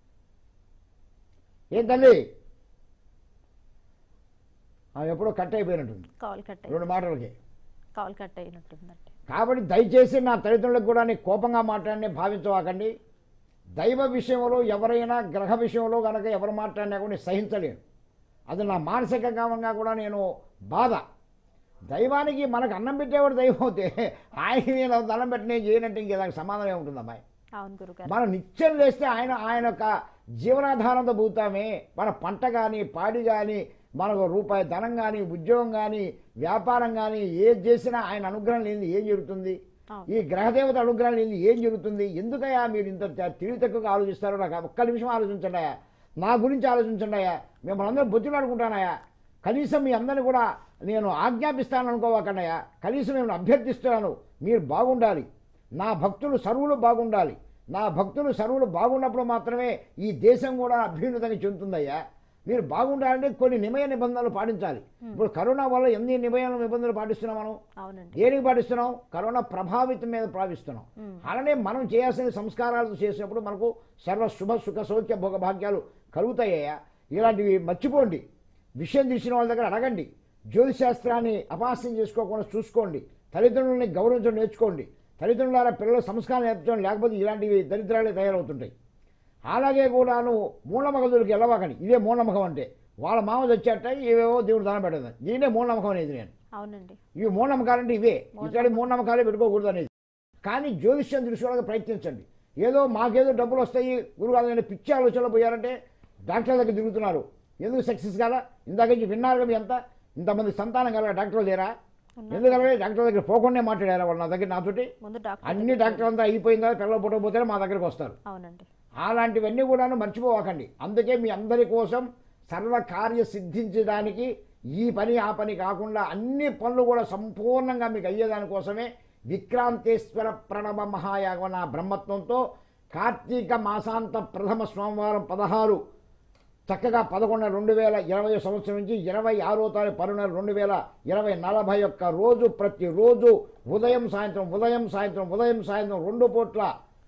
ఏం తల్లి ఆమె ఎప్పుడో కట్ అయిపోయినట్టుంది కాల్ కట్ అయ్యి రెండు మాటలకి కాల్ కట్ అయినట్టుందండి కాబట్టి దయచేసి నా తల్లిదండ్రులకు కూడా నీ కోపంగా మాట్లాడి భావించవాకండి దైవ విషయంలో ఎవరైనా గ్రహ విషయంలో కనుక ఎవరు మాట్లాడినా కూడా నేను సహించలేను అది నా మానసికంగా కూడా నేను బాధ దైవానికి మనకు అన్నం పెట్టేవాడు దైవం అవుతే ఆయన నేను అన్నం పెట్టి నేను చేయనంటే ఇంకే దానికి సమాధానం ఏముంటుంది అమ్మాయి అవును గురుగారు మనం నిత్యం లేస్తే ఆయన ఆయన యొక్క జీవనాధారంతో పోతామే మన పంట కానీ పాడి కానీ మనకు రూపాయి ధనం కానీ ఉద్యోగం కానీ వ్యాపారం కానీ ఏది చేసినా ఆయన అనుగ్రహం లేని ఏం జరుగుతుంది అవును. ఈ గ్రహదేవత అనుగ్రహం లేని ఏం జరుగుతుంది ఎందుకయ్యా మీరు ఇంత త- తెలివి తక్కువగా ఆలోచిస్తారో నాకు ఒక్క నిమిషం ఆలోచించండి అయ్యా నా గురించి ఆలోచించండి అయ్యా మిమ్మల్ని అందరూ బుద్ధిలాడుకుంటానయ్యా కనీసం మీ అందరిని కూడా నేను ఆజ్ఞాపిస్తాను అనుకోవకండియా కనీసం నేను అభ్యర్థిస్తున్నాను మీరు బాగుండాలి నా భక్తులు సర్వులు బాగుండాలి నా భక్తులు సర్వులు బాగున్నప్పుడు మాత్రమే ఈ దేశం కూడా అభ్యున్నతిని చెందుతుందయ్యా మీరు బాగుండాలంటే కొన్ని నిమయ నిబంధనలు పాటించాలి ఇప్పుడు కరోనా వల్ల ఎన్ని నిమయ నిబంధనలు పాటిస్తున్నాం మనం అవునండి దేనికి పాటిస్తున్నాం కరోనా ప్రభావితం మీద భావిస్తున్నాం అలానే మనం చేయాల్సిన సంస్కారాలు చేసినప్పుడు మనకు సర్వ శుభ సుఖ సౌఖ్య భోగభాగ్యాలు కలుగుతాయ్యా ఇలాంటివి మర్చిపోండి విషయం తెలిసిన వాళ్ళ దగ్గర అడగండి జ్యోతిశాస్త్రాన్ని అపాస్యం చేసుకోకుండా చూసుకోండి తల్లిదండ్రులని గౌరవించడం నేర్చుకోండి తల్లిదండ్రుల పిల్లల సంస్కారం నేర్పించడం లేకపోతే ఇలాంటివి దరిద్రాలే తయారవుతుంటాయి అలాగే కూడాను మూఢనమ్మకదులకు వెళ్ళవాకండి ఇదే మూఢనమ్మకం అంటే వాళ్ళ మామ వచ్చేట ఇవేవో దేవుడు దానం పెట్టదు దీనే మూఢనమ్మకం అనేది నేను అవునండి ఇవి మూఢనమ్మకాలంటే ఇవే ఇట్లాంటి మూఢనమ్మకాలే పెట్టుకోకూడదు అనేది కానీ జ్యోతిష్యం తెలుసుకోవడానికి ప్రయత్నించండి ఏదో మాకేదో డబ్బులు వస్తాయి గురుగారు నేను పిచ్చి ఆలోచనలో పోయారంటే డాక్టర్ దగ్గర తిరుగుతున్నారు ఎందుకు సక్సెస్ కాదా ఇందాక నుంచి విన్నారు కదా ఎంత ఇంతమంది సంతానం కలగా డాక్టర్లు లేరా ఎందుకంటే డాక్టర్ దగ్గర పోకుండా మాట్లాడారా వాళ్ళు నా దగ్గర నాతోటి ముందు డాక్టర్ అన్ని డాక్టర్ అంతా అయిపోయిందా పిల్లలు పుట్టకపోతే మా దగ్గరకు వస్తారు అవునండి అలాంటివన్నీ కూడాను మర్చిపోవకండి అందుకే మీ అందరి కోసం సర్వకార్య సిద్ధించడానికి ఈ పని ఆ పని కాకుండా అన్ని పనులు కూడా సంపూర్ణంగా మీకు అయ్యేదానికోసమే విక్రాంతేశ్వర ప్రణవ మహాయాగం నా బ్రహ్మత్వంతో కార్తీక మాసాంత ప్రథమ సోమవారం పదహారు చక్కగా పదకొండు రెండు వేల ఇరవై సంవత్సరం నుంచి ఇరవై ఆరో తారీఖు పన్నెండు రెండు వేల ఇరవై నలభై ఒక్క రోజు ప్రతిరోజు ఉదయం సాయంత్రం ఉదయం సాయంత్రం ఉదయం సాయంత్రం రెండు పూట్ల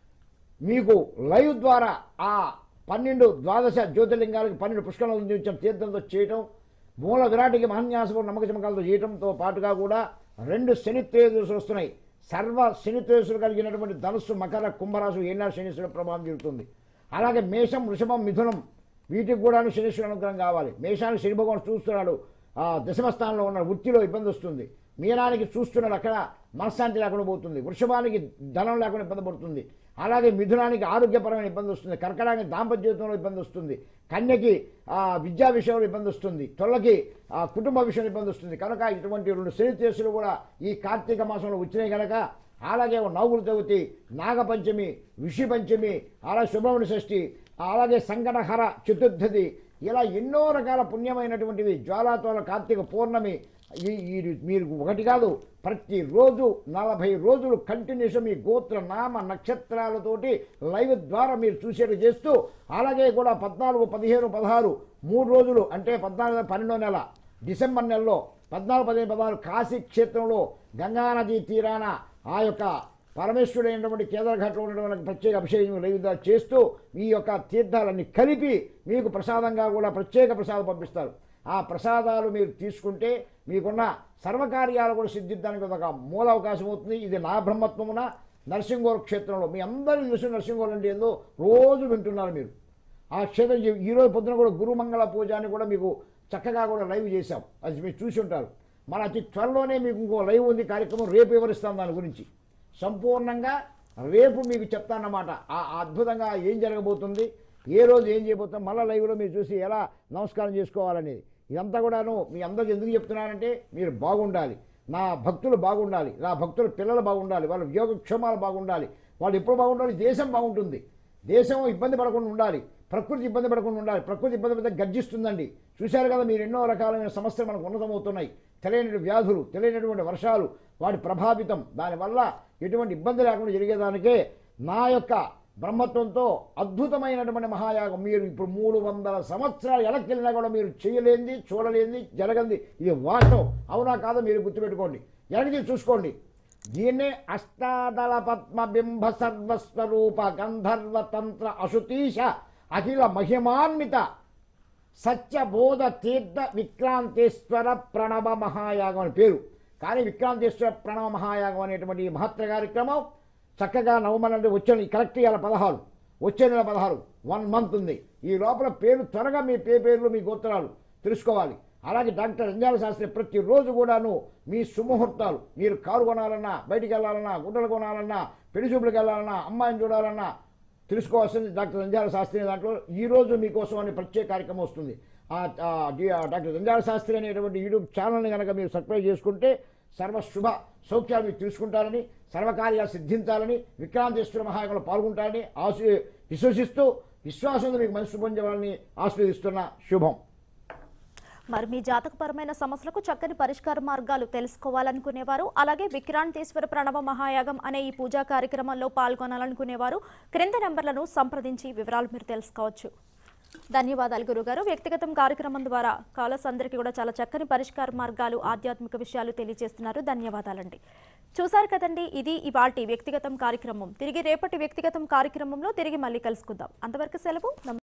మీకు లైవ్ ద్వారా ఆ పన్నెండు ద్వాదశ జ్యోతిర్లింగాలకు పన్నెండు పుష్కరాలు ఉందించిన తీర్థంతో చేయటం మూల విరాటికి మహన్యాసపు నమ్మక చమకాలతో చేయటంతో పాటుగా కూడా రెండు శని త్రేదశులు వస్తున్నాయి సర్వ శని త్రేదశులు కలిగినటువంటి ధనుస్సు మకర కుంభరాశు ఏనాడు శనీశ్వర ప్రభావం జరుగుతుంది అలాగే మేషం వృషభం మిథునం వీటికి కూడా శనీశ్వర అనుగ్రహం కావాలి మేషానికి శని భగవాన్ చూస్తున్నాడు ఆ దశమ స్థానంలో ఉన్న వృత్తిలో ఇబ్బంది వస్తుంది మీనానికి చూస్తున్నాడు అక్కడ మనశ్శాంతి లేకుండా పోతుంది వృషభానికి ధనం లేకుండా ఇబ్బంది పడుతుంది అలాగే మిథునానికి ఆరోగ్యపరమైన ఇబ్బంది వస్తుంది కర్కటానికి దాంపత్య జీవితంలో ఇబ్బంది వస్తుంది కన్యకి ఆ, విద్యా విషయంలో ఇబ్బంది వస్తుంది తొల్లకి ఆ, కుటుంబ విషయంలో ఇబ్బంది వస్తుంది కనుక ఇటువంటి రెండు శనితేసులు కూడా ఈ కార్తీక మాసంలో వచ్చినాయి కనుక అలాగే నవగురు చవితి నాగపంచమి విషి పంచమి అలాగే సుబ్రహ్మణ్య షష్ఠి అలాగే సంకటహర చతుర్థి ఇలా ఎన్నో రకాల పుణ్యమైనటువంటివి జ్వాలాతోల కార్తీక పౌర్ణమి ఈ ఈ మీరు ఒకటి కాదు ప్రతిరోజు నలభై రోజులు కంటిన్యూస్ మీ గోత్ర నామ నక్షత్రాలతోటి లైవ్ ద్వారా మీరు చూసేట్టు చేస్తూ అలాగే కూడా పద్నాలుగు పదిహేను పదహారు మూడు రోజులు అంటే పద్నాలుగు పన్నెండో నెల డిసెంబర్ నెలలో పద్నాలుగు పదిహేను పదహారు కాశీ క్షేత్రంలో గంగానదీ తీరాన ఆ యొక్క పరమేశ్వరుడైనటువంటి కేదార్ఘాట్లో ఉన్నటువంటి ప్రత్యేక అభిషేకం లైవ్గా చేస్తూ ఈ యొక్క తీర్థాలన్నీ కలిపి మీకు ప్రసాదంగా కూడా ప్రత్యేక ప్రసాదం పంపిస్తారు ఆ ప్రసాదాలు మీరు తీసుకుంటే మీకున్న సర్వకార్యాలు కూడా సిద్ధించడానికి ఒక మూల అవకాశం అవుతుంది ఇది నా బ్రహ్మత్వమున నరసింగోర్ క్షేత్రంలో మీ అందరూ తెలుసు నరసింగోర్ అంటే ఏందో రోజు వింటున్నారు మీరు ఆ క్షేత్రం ఈ- ఈరోజు పొద్దున కూడా గురుమంగళ పూజ అని కూడా మీకు చక్కగా కూడా లైవ్ చేశాం అది మీరు చూసి ఉంటారు మన అతి త్వరలోనే మీకు ఇంకో లైవ్ ఉంది కార్యక్రమం రేపు వివరిస్తాం దాని గురించి సంపూర్ణంగా రేపు మీకు చెప్తానన్నమాట ఆ ఆ అద్భుతంగా ఏం జరగబోతుంది ఏ రోజు ఏం చేయబోతాం మళ్ళీ లైవ్లో మీరు చూసి ఎలా నమస్కారం చేసుకోవాలనేది ఇదంతా కూడాను మీ అందరికి ఎందుకు చెప్తున్నానంటే మీరు బాగుండాలి నా భక్తులు బాగుండాలి నా భక్తుల పిల్లలు బాగుండాలి వాళ్ళ యోగక్షేమాలు బాగుండాలి వాళ్ళు ఎప్పుడు బాగుండాలి దేశం బాగుంటుంది దేశం ఇబ్బంది పడకుండా ఉండాలి ప్రకృతి ఇబ్బంది పడకుండా ఉండాలి ప్రకృతి ఇబ్బంది పడితే గర్జిస్తుందండి చూశారు కదా మీరు ఎన్నో రకాలైన సమస్యలు మనకు ఉన్నతమవుతున్నాయి తెలియని వ్యాధులు తెలియనటువంటి వర్షాలు వాటి ప్రభావితం దానివల్ల ఎటువంటి ఇబ్బంది లేకుండా జరిగేదానికే నా యొక్క బ్రహ్మత్వంతో అద్భుతమైనటువంటి మహాయాగం మీరు ఇప్పుడు మూడు వందల సంవత్సరాలు వెనక్కి కూడా మీరు చేయలేంది చూడలేంది జరగంది ఇది వాస్తవం అవునా కాదో మీరు గుర్తుపెట్టుకోండి వెనక్కి చూసుకోండి దీన్నే అష్టాదళ పద్మబింబ సర్వస్వరూప గంధర్వ తంత్ర అశుతీశ అఖిల మహిమాన్విత సత్యబోధ తీర్థ విక్రాంతేశ్వర ప్రణవ మహాయాగం అని పేరు కానీ విక్రాంతేశ్వర ప్రణవ మహాయాగం అనేటువంటి ఈ మహత్తర కార్యక్రమం చక్కగా నవమన అంటే వచ్చే నెల- కరెక్ట్ ఇవాళ పదహారు వచ్చే నెల పదహారు వన్ మంత్ ఉంది ఈ లోపల పేరు త్వరగా మీ పే పేర్లు మీ గోత్రాలు తెలుసుకోవాలి అలాగే డాక్టర్ అంజాల శాస్త్రి ప్రతిరోజు కూడాను మీ సుముహూర్తాలు మీరు కారు కొనాలన్నా బయటికి వెళ్ళాలన్నా గుడ్డలు కొనాలన్నా పెళ్లి చూపులకు వెళ్ళాలన్నా అమ్మాయిని చూడాలన్నా తెలుసుకోవాల్సింది డాక్టర్ రంజాల శాస్త్రి దాంట్లో ఈ రోజు మీకోసం అనే ప్రత్యేక కార్యక్రమం వస్తుంది ఆ ఆ డి- ఆ డాక్టర్ రంజాల శాస్త్రి అనేటువంటి యూట్యూబ్ ఛానల్ని కనుక మీరు సబ్స్క్రైబ్ చేసుకుంటే సర్వ శుభ సౌఖ్యాలు మీరు తీసుకుంటారని సర్వకార్యాలు సిద్ధించాలని విక్రాంతేశ్వర మహాయాగంలో పాల్గొంటారని ఆశీ విశ్వసిస్తూ విశ్వాసంతో మీకు మంచి శుభం చేయాలని ఆస్వాదిస్తున్న శుభం మరి మీ జాతకపరమైన సమస్యలకు చక్కని పరిష్కార మార్గాలు తెలుసుకోవాలనుకునేవారు అలాగే విక్రాంతేశ్వర ప్రణవ మహాయాగం అనే ఈ పూజా కార్యక్రమంలో పాల్గొనాలనుకునేవారు క్రింద నెంబర్లను సంప్రదించి వివరాలు మీరు తెలుసుకోవచ్చు ధన్యవాదాలు గురుగారు వ్యక్తిగతం కార్యక్రమం ద్వారా కాలర్స్ అందరికీ కూడా చాలా చక్కని పరిష్కార మార్గాలు ఆధ్యాత్మిక విషయాలు తెలియజేస్తున్నారు ధన్యవాదాలండి చూసారు కదండి ఇది ఇవాల్టి వ్యక్తిగతం కార్యక్రమం తిరిగి రేపటి వ్యక్తిగతం కార్యక్రమంలో తిరిగి మళ్ళీ కలుసుకుందాం అంతవరకు సెలవు నమస్కారం